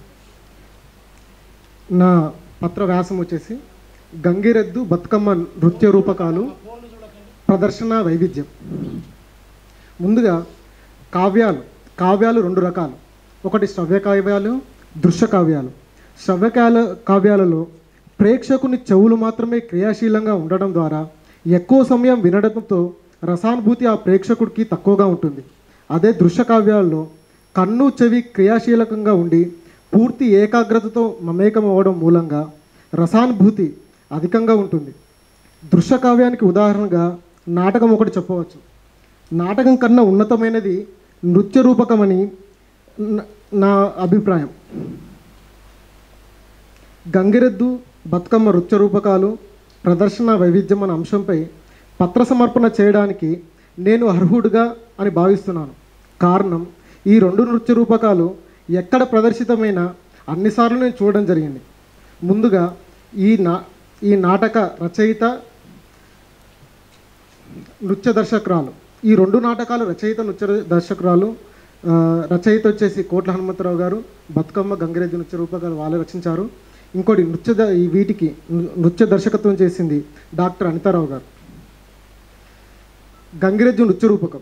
[SPEAKER 5] నా పత్ర వ్యాసం వచ్చేసి గంగిరెద్దు బతుకమ్మ నృత్య రూపకాలు ప్రదర్శన వైవిధ్యం ముందుగా కావ్యాలు కావ్యాలు రెండు రకాలు ఒకటి శ్రవ్య కావ్యాలు దృశ్య కావ్యాలు శ్రవ్య కాల కావ్యాలలో ప్రేక్షకుని చెవులు మాత్రమే క్రియాశీలంగా ఉండడం ద్వారా ఎక్కువ సమయం వినడంతో రసానుభూతి ఆ ప్రేక్షకుడికి తక్కువగా ఉంటుంది అదే దృశ్య కావ్యాల్లో కన్ను చెవి క్రియాశీలకంగా ఉండి పూర్తి ఏకాగ్రతతో మమేకం అవ్వడం మూలంగా రసానుభూతి అధికంగా ఉంటుంది దృశ్య కావ్యానికి ఉదాహరణగా నాటకం ఒకటి చెప్పవచ్చు నాటకం కన్నా ఉన్నతమైనది నృత్య రూపకమని న- నా అభిప్రాయం గంగిరెద్దు బతుకమ్మ నృత్య రూపకాలు ప్రదర్శన వైవిధ్యం అనే అంశంపై పత్ర సమర్పణ చేయడానికి నేను అర్హుడుగా అని భావిస్తున్నాను కారణం ఈ రెండు నృత్య రూపకాలు ఎక్కడ ప్రదర్శితమైన అన్నిసార్లు నేను చూడడం జరిగింది ముందుగా ఈ నా ఈ నాటక రచయిత నృత్య దర్శకురాలు ఈ రెండు నాటకాలు రచయిత నృత్య దర్శకురాలు ఆ, రచయిత వచ్చేసి కోట్ల హనుమంతరావు గారు బతుకమ్మ గంగిరెద్దు నృత్య రూపకాలు వాళ్ళు రచించారు ఇంకోటి నృత్య ద- ఈ వీటికి నృ- నృత్య దర్శకత్వం చేసింది డాక్టర్ అనితారావు గారు గంగిరెద్దు నృత్య రూపకం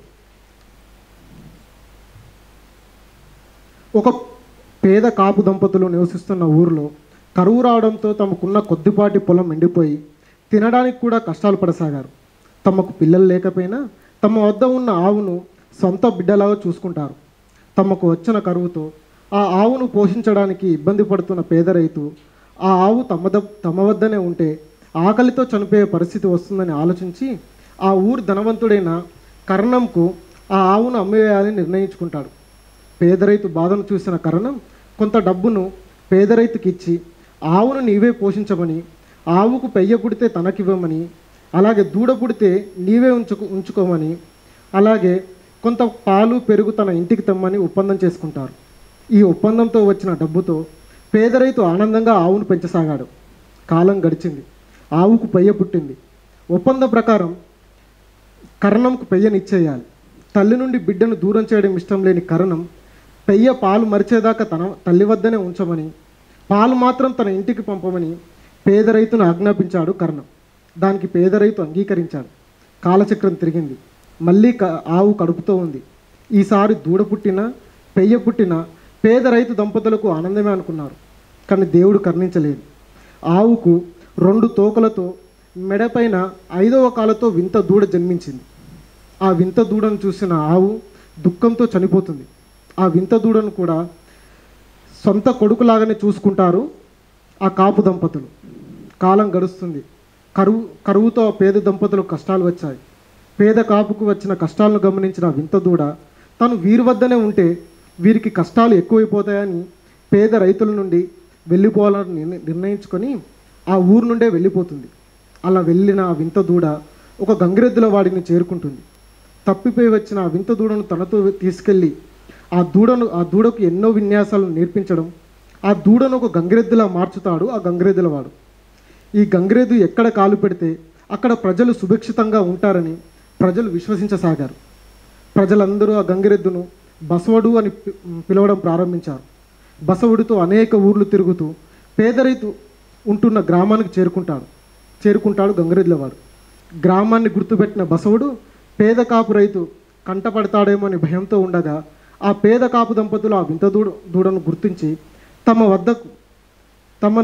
[SPEAKER 5] ఒక పేద కాపు దంపతులు నివసిస్తున్న ఊరిలో కరువు రావడంతో తమకున్న కొద్దిపాటి పొలం ఎండిపోయి తినడానికి కూడా కష్టాలు పడసాగారు తమకు పిల్లలు లేకపోయినా తమ వద్ద ఉన్న ఆవును సొంత బిడ్డలాగా చూసుకుంటారు తమకు వచ్చిన కరువుతో ఆ ఆవును పోషించడానికి ఇబ్బంది పడుతున్న పేద రైతు ఆ ఆవు తమ ద తమ వద్దనే ఉంటే ఆకలితో చనిపోయే పరిస్థితి వస్తుందని ఆలోచించి ఆ ఊరు ధనవంతుడైన కర్ణంకు ఆ ఆవును అమ్మివేయాలని నిర్ణయించుకుంటాడు పేద రైతు బాధను చూసిన కరణం కొంత డబ్బును పేద రైతుకి ఇచ్చి ఆవును నీవే పోషించమని ఆవుకు పెయ్య పుడితే తనకివ్వమని అలాగే దూడ పుడితే నీవే ఉంచుకు ఉంచుకోమని అలాగే కొంత పాలు పెరుగు తన ఇంటికి తెమ్మని ఒప్పందం చేసుకుంటారు ఈ ఒప్పందంతో వచ్చిన డబ్బుతో పేద రైతు ఆనందంగా ఆవును పెంచసాగాడు కాలం గడిచింది ఆవుకు పెయ్య పుట్టింది ఒప్పందం ప్రకారం కరణంకు పెయ్యనిచ్చేయాలి తల్లి నుండి బిడ్డను దూరం చేయడం ఇష్టం లేని కరణం పెయ్య పాలు మరిచేదాకా తన తల్లి వద్దనే ఉంచమని పాలు మాత్రం తన ఇంటికి పంపమని పేద రైతును ఆజ్ఞాపించాడు కర్ణం దానికి పేద రైతు అంగీకరించాడు కాలచక్రం తిరిగింది మళ్ళీ క ఆవు కడుపుతో ఉంది ఈసారి దూడ పుట్టిన పెయ్య పుట్టిన పేద రైతు దంపతులకు ఆనందమే అనుకున్నారు కానీ దేవుడు కర్ణించలేదు ఆవుకు రెండు తోకలతో మెడపైన ఐదవ కాలతో వింత దూడ జన్మించింది ఆ వింత దూడను చూసిన ఆవు దుఃఖంతో చనిపోతుంది ఆ వింత దూడను కూడా సొంత కొడుకులాగానే చూసుకుంటారు ఆ కాపు దంపతులు కాలం గడుస్తుంది కరువు కరువుతో ఆ పేద దంపతులకు కష్టాలు వచ్చాయి పేద కాపుకు వచ్చిన కష్టాలను గమనించిన ఆ వింత దూడ తను వీరి వద్దనే ఉంటే వీరికి కష్టాలు ఎక్కువైపోతాయని పేద రైతుల నుండి వెళ్ళిపోవాలని నిర్ణ- నిర్ణయించుకొని ఆ ఊరు నుండే వెళ్ళిపోతుంది అలా వెళ్ళిన ఆ వింత దూడ ఒక గంగిరెద్దుల వాడిని చేరుకుంటుంది తప్పిపోయి వచ్చిన ఆ వింత దూడను తనతో తీసుకెళ్ళి ఆ దూడను ఆ దూడకు ఎన్నో విన్యాసాలను నేర్పించడం ఆ దూడను ఒక గంగిరెద్దులా మార్చుతాడు ఆ గంగిరెద్దుల వాడు ఈ గంగిరెద్దు ఎక్కడ కాలు పెడితే అక్కడ ప్రజలు సుభిక్షితంగా ఉంటారని ప్రజలు విశ్వసించసాగారు ప్రజలందరూ ఆ గంగిరెద్దును బసవడు అని పి- పిలవడం ప్రారంభించారు బసవుడితో అనేక ఊర్లు తిరుగుతూ పేద రైతు ఉంటున్న గ్రామానికి చేరుకుంటాడు చేరుకుంటాడు గంగిరెద్దులవాడు గ్రామాన్ని గుర్తుపెట్టిన బసవుడు పేద కాపు రైతు కంటపడతాడేమో అని భయంతో ఉండగా ఆ పేద కాపు దంపతులు ఆ వింత దూడ దూడను గుర్తించి తమ వద్దకు తమను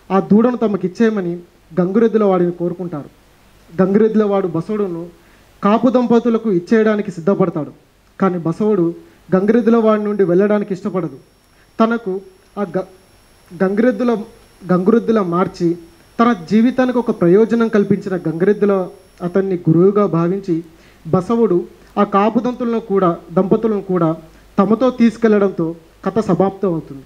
[SPEAKER 5] ఆ దూడను తమకు ఇచ్చేయమని గంగురెద్దుల వాడిని కోరుకుంటారు గంగిరెద్దుల వాడు బసవుడును కాపు దంపతులకు ఇచ్చేయడానికి సిద్ధపడతాడు కానీ బసవుడు గంగిరెద్దుల వాడి నుండి వెళ్ళడానికి ఇష్టపడదు తనకు ఆ గ గంగిరెద్దుల గంగురెద్దుల మార్చి తన జీవితానికి ఒక ప్రయోజనం కల్పించిన గంగిరెద్దుల అతన్ని గురువుగా భావించి బసవుడు ఆ కాపు దంతులను కూడా దంపతులను కూడా తమతో తీసుకెళ్లడంతో కథ సమాప్తం అవుతుంది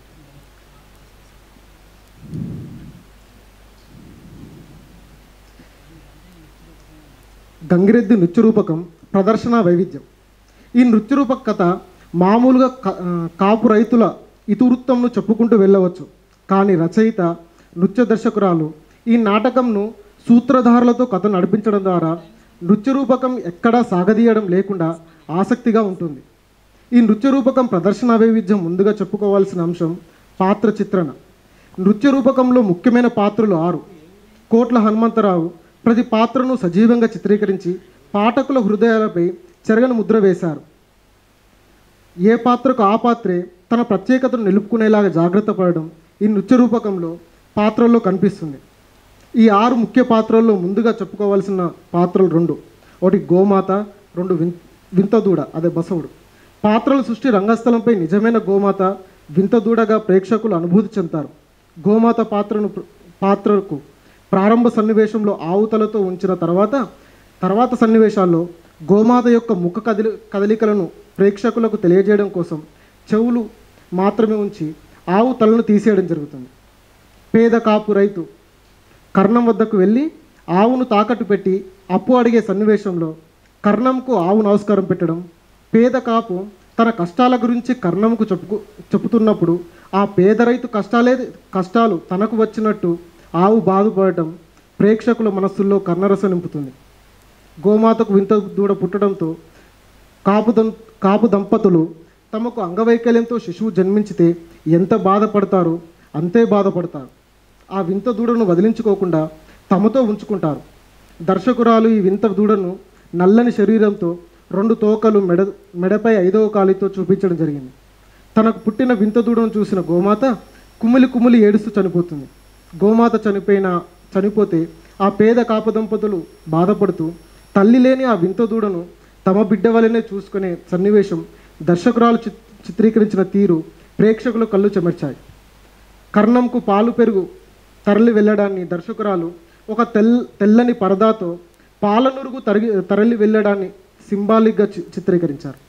[SPEAKER 5] గంగిరెద్దు నృత్య రూపకం ప్రదర్శన వైవిధ్యం ఈ నృత్య రూపక కథ మామూలుగా క- ఆ, కాపు రైతుల ఇతివృత్తంను చెప్పుకుంటూ వెళ్ళవచ్చు కానీ రచయిత నృత్య దర్శకురాలు ఈ నాటకంను సూత్రధారులతో కథ నడిపించడం ద్వారా నృత్య రూపకం ఎక్కడా సాగదీయడం లేకుండా ఆసక్తిగా ఉంటుంది ఈ నృత్య రూపకం ప్రదర్శన వైవిధ్యం ముందుగా చెప్పుకోవాల్సిన అంశం పాత్ర చిత్రణ నృత్య రూపకంలో ముఖ్యమైన పాత్రలు ఆరు కోట్ల హనుమంతరావు ప్రతి పాత్రను సజీవంగా చిత్రీకరించి పాఠకుల హృదయాలపై చెరగని ముద్ర వేశారు ఏ పాత్రకు ఆ పాత్రే తన ప్రత్యేకతను నిలుపుకునేలాగా జాగ్రత్త పడడం ఈ నృత్య రూపకంలో పాత్రల్లో కనిపిస్తుంది ఈ ఆరు ముఖ్య పాత్రల్లో ముందుగా చెప్పుకోవాల్సిన పాత్రలు రెండు ఒకటి గోమాత రెండు విన్ వింతదూడ అదే బసవుడు పాత్రల సృష్టి రంగస్థలంపై నిజమైన గోమాత వింతదూడగా ప్రేక్షకులు అనుభూతి చెందుతారు గోమాత పాత్రను పాత్రకు ప్రారంభ సన్నివేశంలో ఆవుతలతో ఉంచిన తర్వాత తర్వాత సన్నివేశాల్లో గోమాత యొక్క ముఖ కదలి కదలికలను ప్రేక్షకులకు తెలియజేయడం కోసం చెవులు మాత్రమే ఉంచి ఆవు తలను తీసేయడం జరుగుతుంది పేద కాపు రైతు కర్ణం వద్దకు వెళ్ళి ఆవును తాకట్టు పెట్టి అప్పు అడిగే సన్నివేశంలో కర్ణంకు ఆవు నమస్కారం పెట్టడం పేద కాపు తన కష్టాల గురించి కర్ణంకు చెప్పుకు చెబుతున్నప్పుడు ఆ పేద రైతు కష్టాలే కష్టాలు తనకు వచ్చినట్టు ఆవు బాధపడటం ప్రేక్షకుల మనస్సుల్లో కర్ణరస నింపుతుంది గోమాతకు వింత దూడ పుట్టడంతో కాపు దం కాపు దంపతులు తమకు అంగవైకల్యంతో శిశువు జన్మించితే ఎంత బాధపడతారో అంతే బాధపడతారు ఆ వింత దూడను వదిలించుకోకుండా తమతో ఉంచుకుంటారు దర్శకురాలు ఈ వింత దూడను నల్లని శరీరంతో రెండు తోకలు మెడ మెడపై ఐదవ కాలితో చూపించడం జరిగింది తనకు పుట్టిన వింత దూడను చూసిన గోమాత కుమిలి కుమిలి ఏడుస్తూ చనిపోతుంది గోమాత చనిపోయిన చనిపోతే ఆ పేద కాప దంపతులు బాధపడుతూ తల్లి లేని ఆ వింత దూడను తమ బిడ్డ వలనే చూసుకునే సన్నివేశం దర్శకురాలు చిత్- చిత్రీకరించిన తీరు ప్రేక్షకులు కళ్ళు చెమర్చాయి కర్ణంకు పాలు పెరుగు తరలి వెళ్ళడాన్ని దర్శకురాలు ఒక తెల్ తెల్లని పరదాతో పాలనురుగు తరిగి తరలి వెళ్ళడాన్ని సింబాలిక్గా చి- చిత్రీకరించారు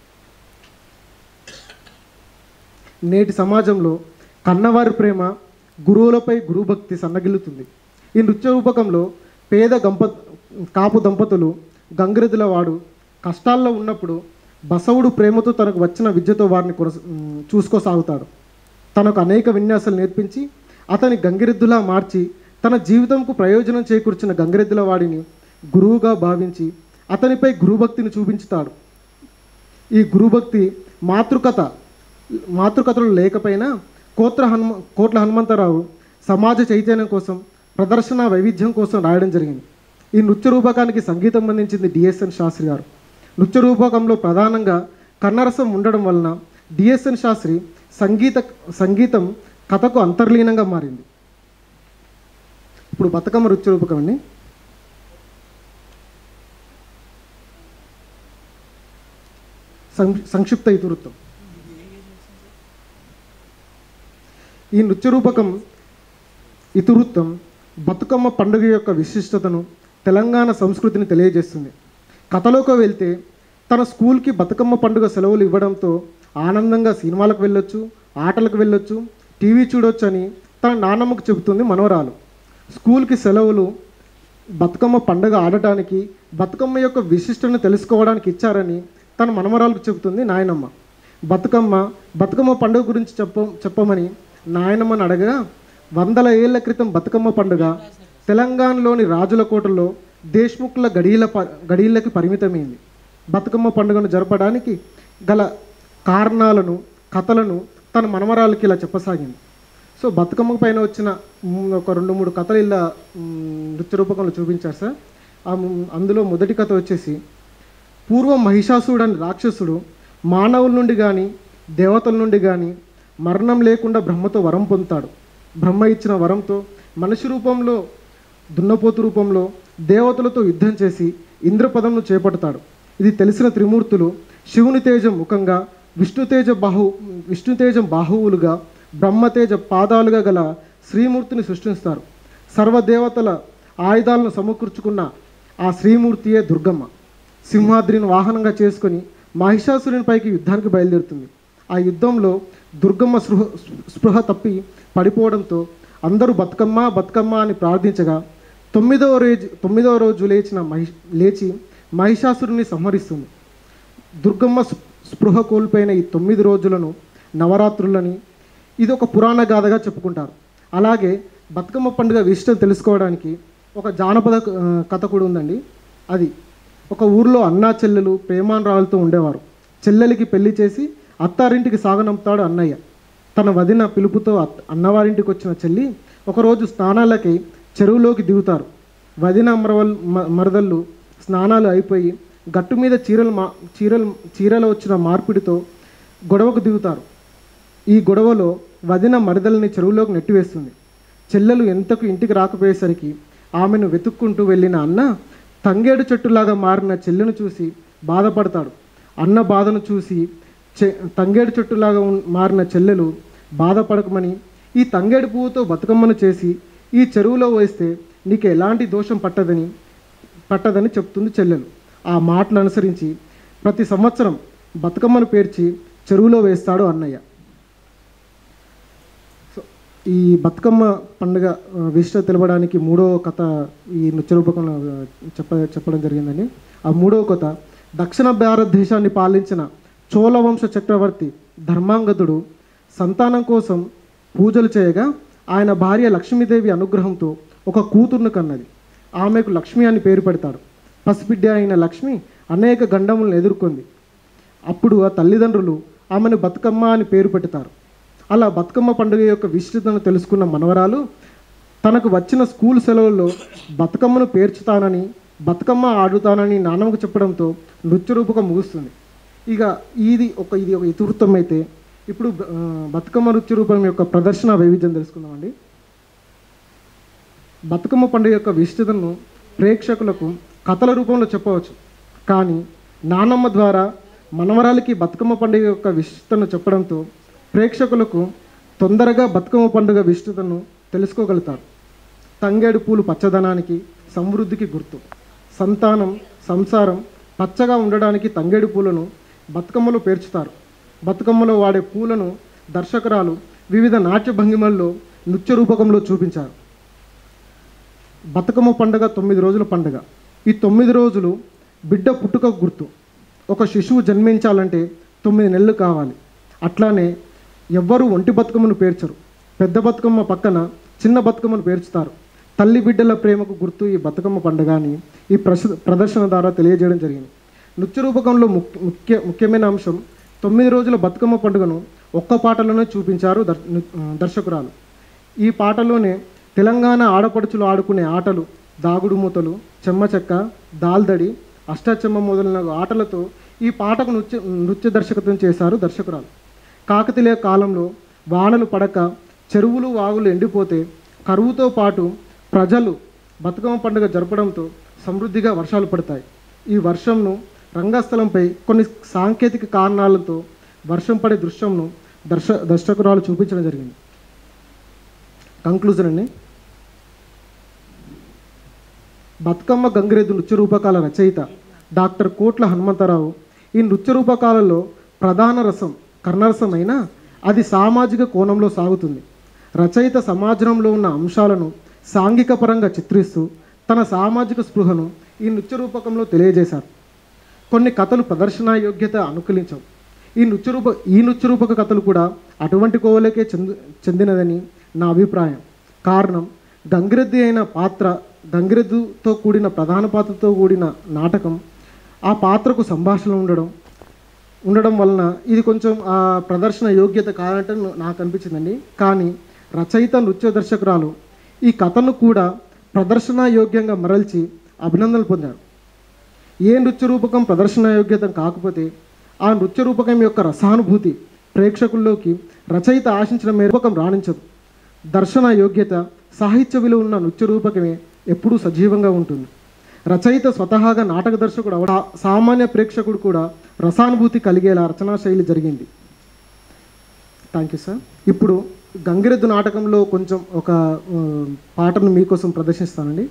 [SPEAKER 5] నేటి సమాజంలో కన్నవారి ప్రేమ గురువులపై గురుభక్తి సన్నగిల్లుతుంది ఈ నృత్య రూపకంలో పేద గంప కాపు దంపతులు గంగిరెద్దుల వాడు కష్టాల్లో ఉన్నప్పుడు బసవుడు ప్రేమతో తనకు వచ్చిన విద్యతో వారిని కొనస ఉమ్, చూసుకోసాగుతాడు తనకు అనేక విన్యాసాలు నేర్పించి అతని గంగిరెద్దులా మార్చి తన జీవితంకు ప్రయోజనం చేకూర్చిన గంగిరెద్దుల వాడిని గురువుగా భావించి అతనిపై గురుభక్తిని చూపించుతాడు ఈ గురుభక్తి మాతృకథ మాతృకథలు లేకపోయినా కోట్ల హనుమ కోట్ల హనుమంతరావు సమాజ చైతన్యం కోసం ప్రదర్శన వైవిధ్యం కోసం రాయడం జరిగింది ఈ నృత్య రూపకానికి సంగీతం అందించింది డిఎస్ఎన్ శాస్త్రి గారు నృత్య రూపకంలో ప్రధానంగా కన్నరసం ఉండడం వలన డిఎస్ఎన్ శాస్త్రి సంగీత సంగీతం కథకు అంతర్లీనంగా మారింది ఇప్పుడు బతుకమ్మ నృత్య రూపకం అండి సం- సంక్షిప్త ఇతివృత్తం ఈ నృత్య రూపకం ఇతివృత్తం బతుకమ్మ పండుగ యొక్క విశిష్టతను తెలంగాణ సంస్కృతిని తెలియజేస్తుంది కథలోకి వెళ్తే తన స్కూల్కి బతుకమ్మ పండుగ సెలవులు ఇవ్వడంతో ఆనందంగా సినిమాలకు వెళ్ళొచ్చు ఆటలకు వెళ్ళొచ్చు టీవీ చూడొచ్చు అని తన నాన్నమ్మకు చెబుతుంది మనవరాలు స్కూల్కి సెలవులు బతుకమ్మ పండుగ ఆడటానికి బతుకమ్మ యొక్క విశిష్టను తెలుసుకోవడానికి ఇచ్చారని తన మనమరాలకు చెబుతుంది నాయనమ్మ బతుకమ్మ బతుకమ్మ పండుగ గురించి చెప్ప చెప్పమని నాయనమ్మని అడగగా వందల ఏళ్ల క్రితం బతుకమ్మ పండుగ తెలంగాణలోని రాజుల కోటలో దేశ్ముఖ్ల గడియల ప గడియలకి పరిమితమైంది బతుకమ్మ పండుగను జరపడానికి గల కారణాలను కథలను తన మనమరాలకి ఇలా చెప్పసాగింది సో బతుకమ్మ పైన వచ్చిన మ్, ఒక రెండు మూడు కథలు ఇలా మ్, నృత్య రూపకంలో చూపించారు సార్ ఆ మ్, అందులో మొదటి కథ వచ్చేసి పూర్వం మహిషాసుడు అని రాక్షసుడు మానవుల నుండి కానీ దేవతల నుండి కానీ మరణం లేకుండా బ్రహ్మతో వరం పొందుతాడు బ్రహ్మ ఇచ్చిన వరంతో మనిషి రూపంలో దున్నపోతు రూపంలో దేవతలతో యుద్ధం చేసి ఇంద్రపదంను చేపడతాడు ఇది తెలిసిన త్రిమూర్తులు శివుని తేజం ముఖంగా విష్ణుతేజ బాహు విష్ణుతేజం బాహువులుగా బ్రహ్మతేజ పాదాలుగా గల శ్రీమూర్తిని సృష్టిస్తారు సర్వదేవతల ఆయుధాలను సమకూర్చుకున్న ఆ శ్రీమూర్తియే దుర్గమ్మ సింహాద్రిని వాహనంగా చేసుకొని మహిషాసురునిపైకి యుద్ధానికి బయలుదేరుతుంది ఆ యుద్ధంలో దుర్గమ్మ స్పృహ స్పృహ తప్పి పడిపోవడంతో అందరూ బతుకమ్మ బతుకమ్మ అని ప్రార్థించగా తొమ్మిదవ రోజు తొమ్మిదవ రోజు లేచిన మహిష్ లేచి మహిషాసురుని సంహరిస్తుంది దుర్గమ్మ స్పృ- స్పృహ కోల్పోయిన ఈ తొమ్మిది రోజులను నవరాత్రులని ఇది ఒక పురాణ గాథగా చెప్పుకుంటారు అలాగే బతుకమ్మ పండుగ విశిష్టం తెలుసుకోవడానికి ఒక జానపద ఆ, కథ కూడా ఉందండి అది ఒక ఊర్లో అన్నా చెల్లెలు ప్రేమానురాలతో ఉండేవారు చెల్లెలికి పెళ్లి చేసి అత్తారింటికి సాగనంపుతాడు అన్నయ్య తన వదిన పిలుపుతో అత్- అన్నవారింటికి వచ్చిన చెల్లి ఒకరోజు స్నానాలకి చెరువులోకి దిగుతారు వదిన మరవల్ మ- మరదళ్ళు స్నానాలు అయిపోయి గట్టు మీద చీరలు మా చీరలు చీరలో వచ్చిన మార్పిడితో గొడవకు దిగుతారు ఈ గొడవలో వదిన మరదల్ని చెరువులోకి నెట్టివేస్తుంది చెల్లెలు ఎంతకు ఇంటికి రాకపోయేసరికి ఆమెను వెతుక్కుంటూ వెళ్ళిన అన్న తంగేడు చెట్టులాగా మారిన చెల్లెను చూసి బాధపడతాడు అన్న బాధను చూసి చె తంగేడు చెట్టులాగా ఉన్- మారిన చెల్లెలు బాధపడకమని ఈ తంగేడు పువ్వుతో బతుకమ్మను చేసి ఈ చెరువులో వేస్తే నీకు ఎలాంటి దోషం పట్టదని పట్టదని చెప్తుంది చెల్లెలు ఆ మాటలు అనుసరించి ప్రతి సంవత్సరం బతుకమ్మను పేర్చి చెరువులో వేస్తాడు అన్నయ్య సో ఈ బతుకమ్మ పండుగ ఆ, విశిష్టత తెలపడానికి మూడో కథ ఈ నృత్య రూపకంలో ఆ, చెప్ప చెప్పడం జరిగిందండి ఆ మూడవ కథ దక్షిణ భారతదేశాన్ని పాలించిన చోళవంశ చక్రవర్తి ధర్మాంగదుడు సంతానం కోసం పూజలు చేయగా ఆయన భార్య లక్ష్మీదేవి అనుగ్రహంతో ఒక కూతుర్ను కన్నది ఆమెకు లక్ష్మి అని పేరు పెడతాడు పసిబిడ్డ అయిన లక్ష్మి అనేక గండములను ఎదుర్కొంది అప్పుడు ఆ తల్లిదండ్రులు ఆమెను బతుకమ్మ అని పేరు పెడతారు అలా బతుకమ్మ పండుగ యొక్క విశిష్టతను తెలుసుకున్న మనవరాలు తనకు వచ్చిన స్కూల్ సెలవుల్లో బతుకమ్మను పేర్చుతానని బతుకమ్మ ఆడుతానని నాన్నమ్మకు చెప్పడంతో నృత్య రూపకం ముగుస్తుంది ఇక ఇది ఒక ఇది ఒక ఇతివృత్తం అయితే ఇప్పుడు ఆ, బతుకమ్మ నృత్య రూపం యొక్క ప్రదర్శన వైవిధ్యం తెలుసుకుందామండి బతుకమ్మ పండుగ యొక్క విశిష్టతను ప్రేక్షకులకు కథల రూపంలో చెప్పవచ్చు కానీ నానమ్మ ద్వారా మనవరాలికి బతుకమ్మ పండుగ యొక్క విశిష్టతను చెప్పడంతో ప్రేక్షకులకు తొందరగా బతుకమ్మ పండుగ విశిష్టతను తెలుసుకోగలుగుతారు తంగేడు పూలు పచ్చదనానికి సమృద్ధికి గుర్తు సంతానం సంసారం పచ్చగా ఉండడానికి తంగేడు పూలను బతుకమ్మలో పేర్చుతారు బతుకమ్మలో వాడే పూలను దర్శకురాలు వివిధ నాట్య భంగిమల్లో నృత్య రూపకంలో చూపించారు బతుకమ్మ పండుగ తొమ్మిది రోజుల పండుగ ఈ తొమ్మిది రోజులు బిడ్డ పుట్టుక గుర్తు ఒక శిశువు జన్మించాలంటే తొమ్మిది నెలలు కావాలి అట్లానే ఎవ్వరూ ఒంటి బతుకమ్మను పేర్చరు పెద్ద బతుకమ్మ పక్కన చిన్న బతుకమ్మను పేర్చుతారు తల్లి బిడ్డల ప్రేమకు గుర్తు ఈ బతుకమ్మ పండుగ అని ఈ ప్రశ ప్రదర్శన ద్వారా తెలియజేయడం జరిగింది నృత్య రూపకంలో ముఖ్య ముఖ్య ముఖ్యమైన అంశం తొమ్మిది రోజుల బతుకమ్మ పండుగను ఒక్క పాటలోనే చూపించారు దర్ దర్శకురాలు ఈ పాటలోనే తెలంగాణ ఆడపడుచులు ఆడుకునే ఆటలు దాగుడు మూతలు చెమ్మచెక్క దాల్దడి అష్టాచెమ్మ మొదలైన ఆటలతో ఈ పాటకు నృత్య నృత్య దర్శకత్వం చేశారు దర్శకురాలు కాకతీయ కాలంలో వానలు పడక చెరువులు వాగులు ఎండిపోతే కరువుతో పాటు ప్రజలు బతుకమ్మ పండుగ జరపడంతో సమృద్ధిగా వర్షాలు పడతాయి ఈ వర్షంను రంగస్థలంపై కొన్ని సాంకేతిక కారణాలతో వర్షం పడే దృశ్యంను దర్శ దర్శకురాలు చూపించడం జరిగింది కంక్లూజన్ అండి బతుకమ్మ గంగిరెద్దు నృత్య రూపకాల రచయిత డాక్టర్ కోట్ల హనుమంతరావు ఈ నృత్య రూపకాలలో ప్రధాన రసం కర్ణరసం అయినా అది సామాజిక కోణంలో సాగుతుంది రచయిత సమాజంలో ఉన్న అంశాలను సాంఘిక పరంగా చిత్రిస్తూ తన సామాజిక స్పృహను ఈ నృత్య రూపకంలో తెలియజేశారు కొన్ని కథలు ప్రదర్శనా యోగ్యత అనుకూలించవు ఈ నృత్యరూప ఈ నృత్యరూపక కథలు కూడా అటువంటి కోవలకే చెందు చెందినదని నా అభిప్రాయం కారణం గంగిరెద్ది అయిన పాత్ర గంగిరెద్దుతో కూడిన ప్రధాన పాత్రతో కూడిన నాటకం ఆ పాత్రకు సంభాషణ ఉండడం ఉండడం వలన ఇది కొంచెం ఆ ప్రదర్శన యోగ్యత కాదంటే నాకు అనిపించిందండి కానీ రచయిత నృత్య దర్శకురాలు ఈ కథను కూడా ప్రదర్శన యోగ్యంగా మరల్చి అభినందనలు పొందారు ఏ నృత్య రూపకం ప్రదర్శన యోగ్యతం కాకపోతే ఆ నృత్య రూపకం యొక్క రసానుభూతి ప్రేక్షకుల్లోకి రచయిత ఆశించిన మేరూపకం రాణించదు దర్శన యోగ్యత సాహిత్య విలువ ఉన్న నృత్య రూపకమే ఎప్పుడూ సజీవంగా ఉంటుంది రచయిత స్వతహాగా నాటక దర్శకుడు అవడ సామాన్య ప్రేక్షకుడు కూడా రసానుభూతి కలిగేలా రచనా శైలి జరిగింది థ్యాంక్ యూ సార్ ఇప్పుడు గంగిరెద్దు నాటకంలో కొంచెం ఒక ఆ, పాటను మీకోసం ప్రదర్శిస్తానండి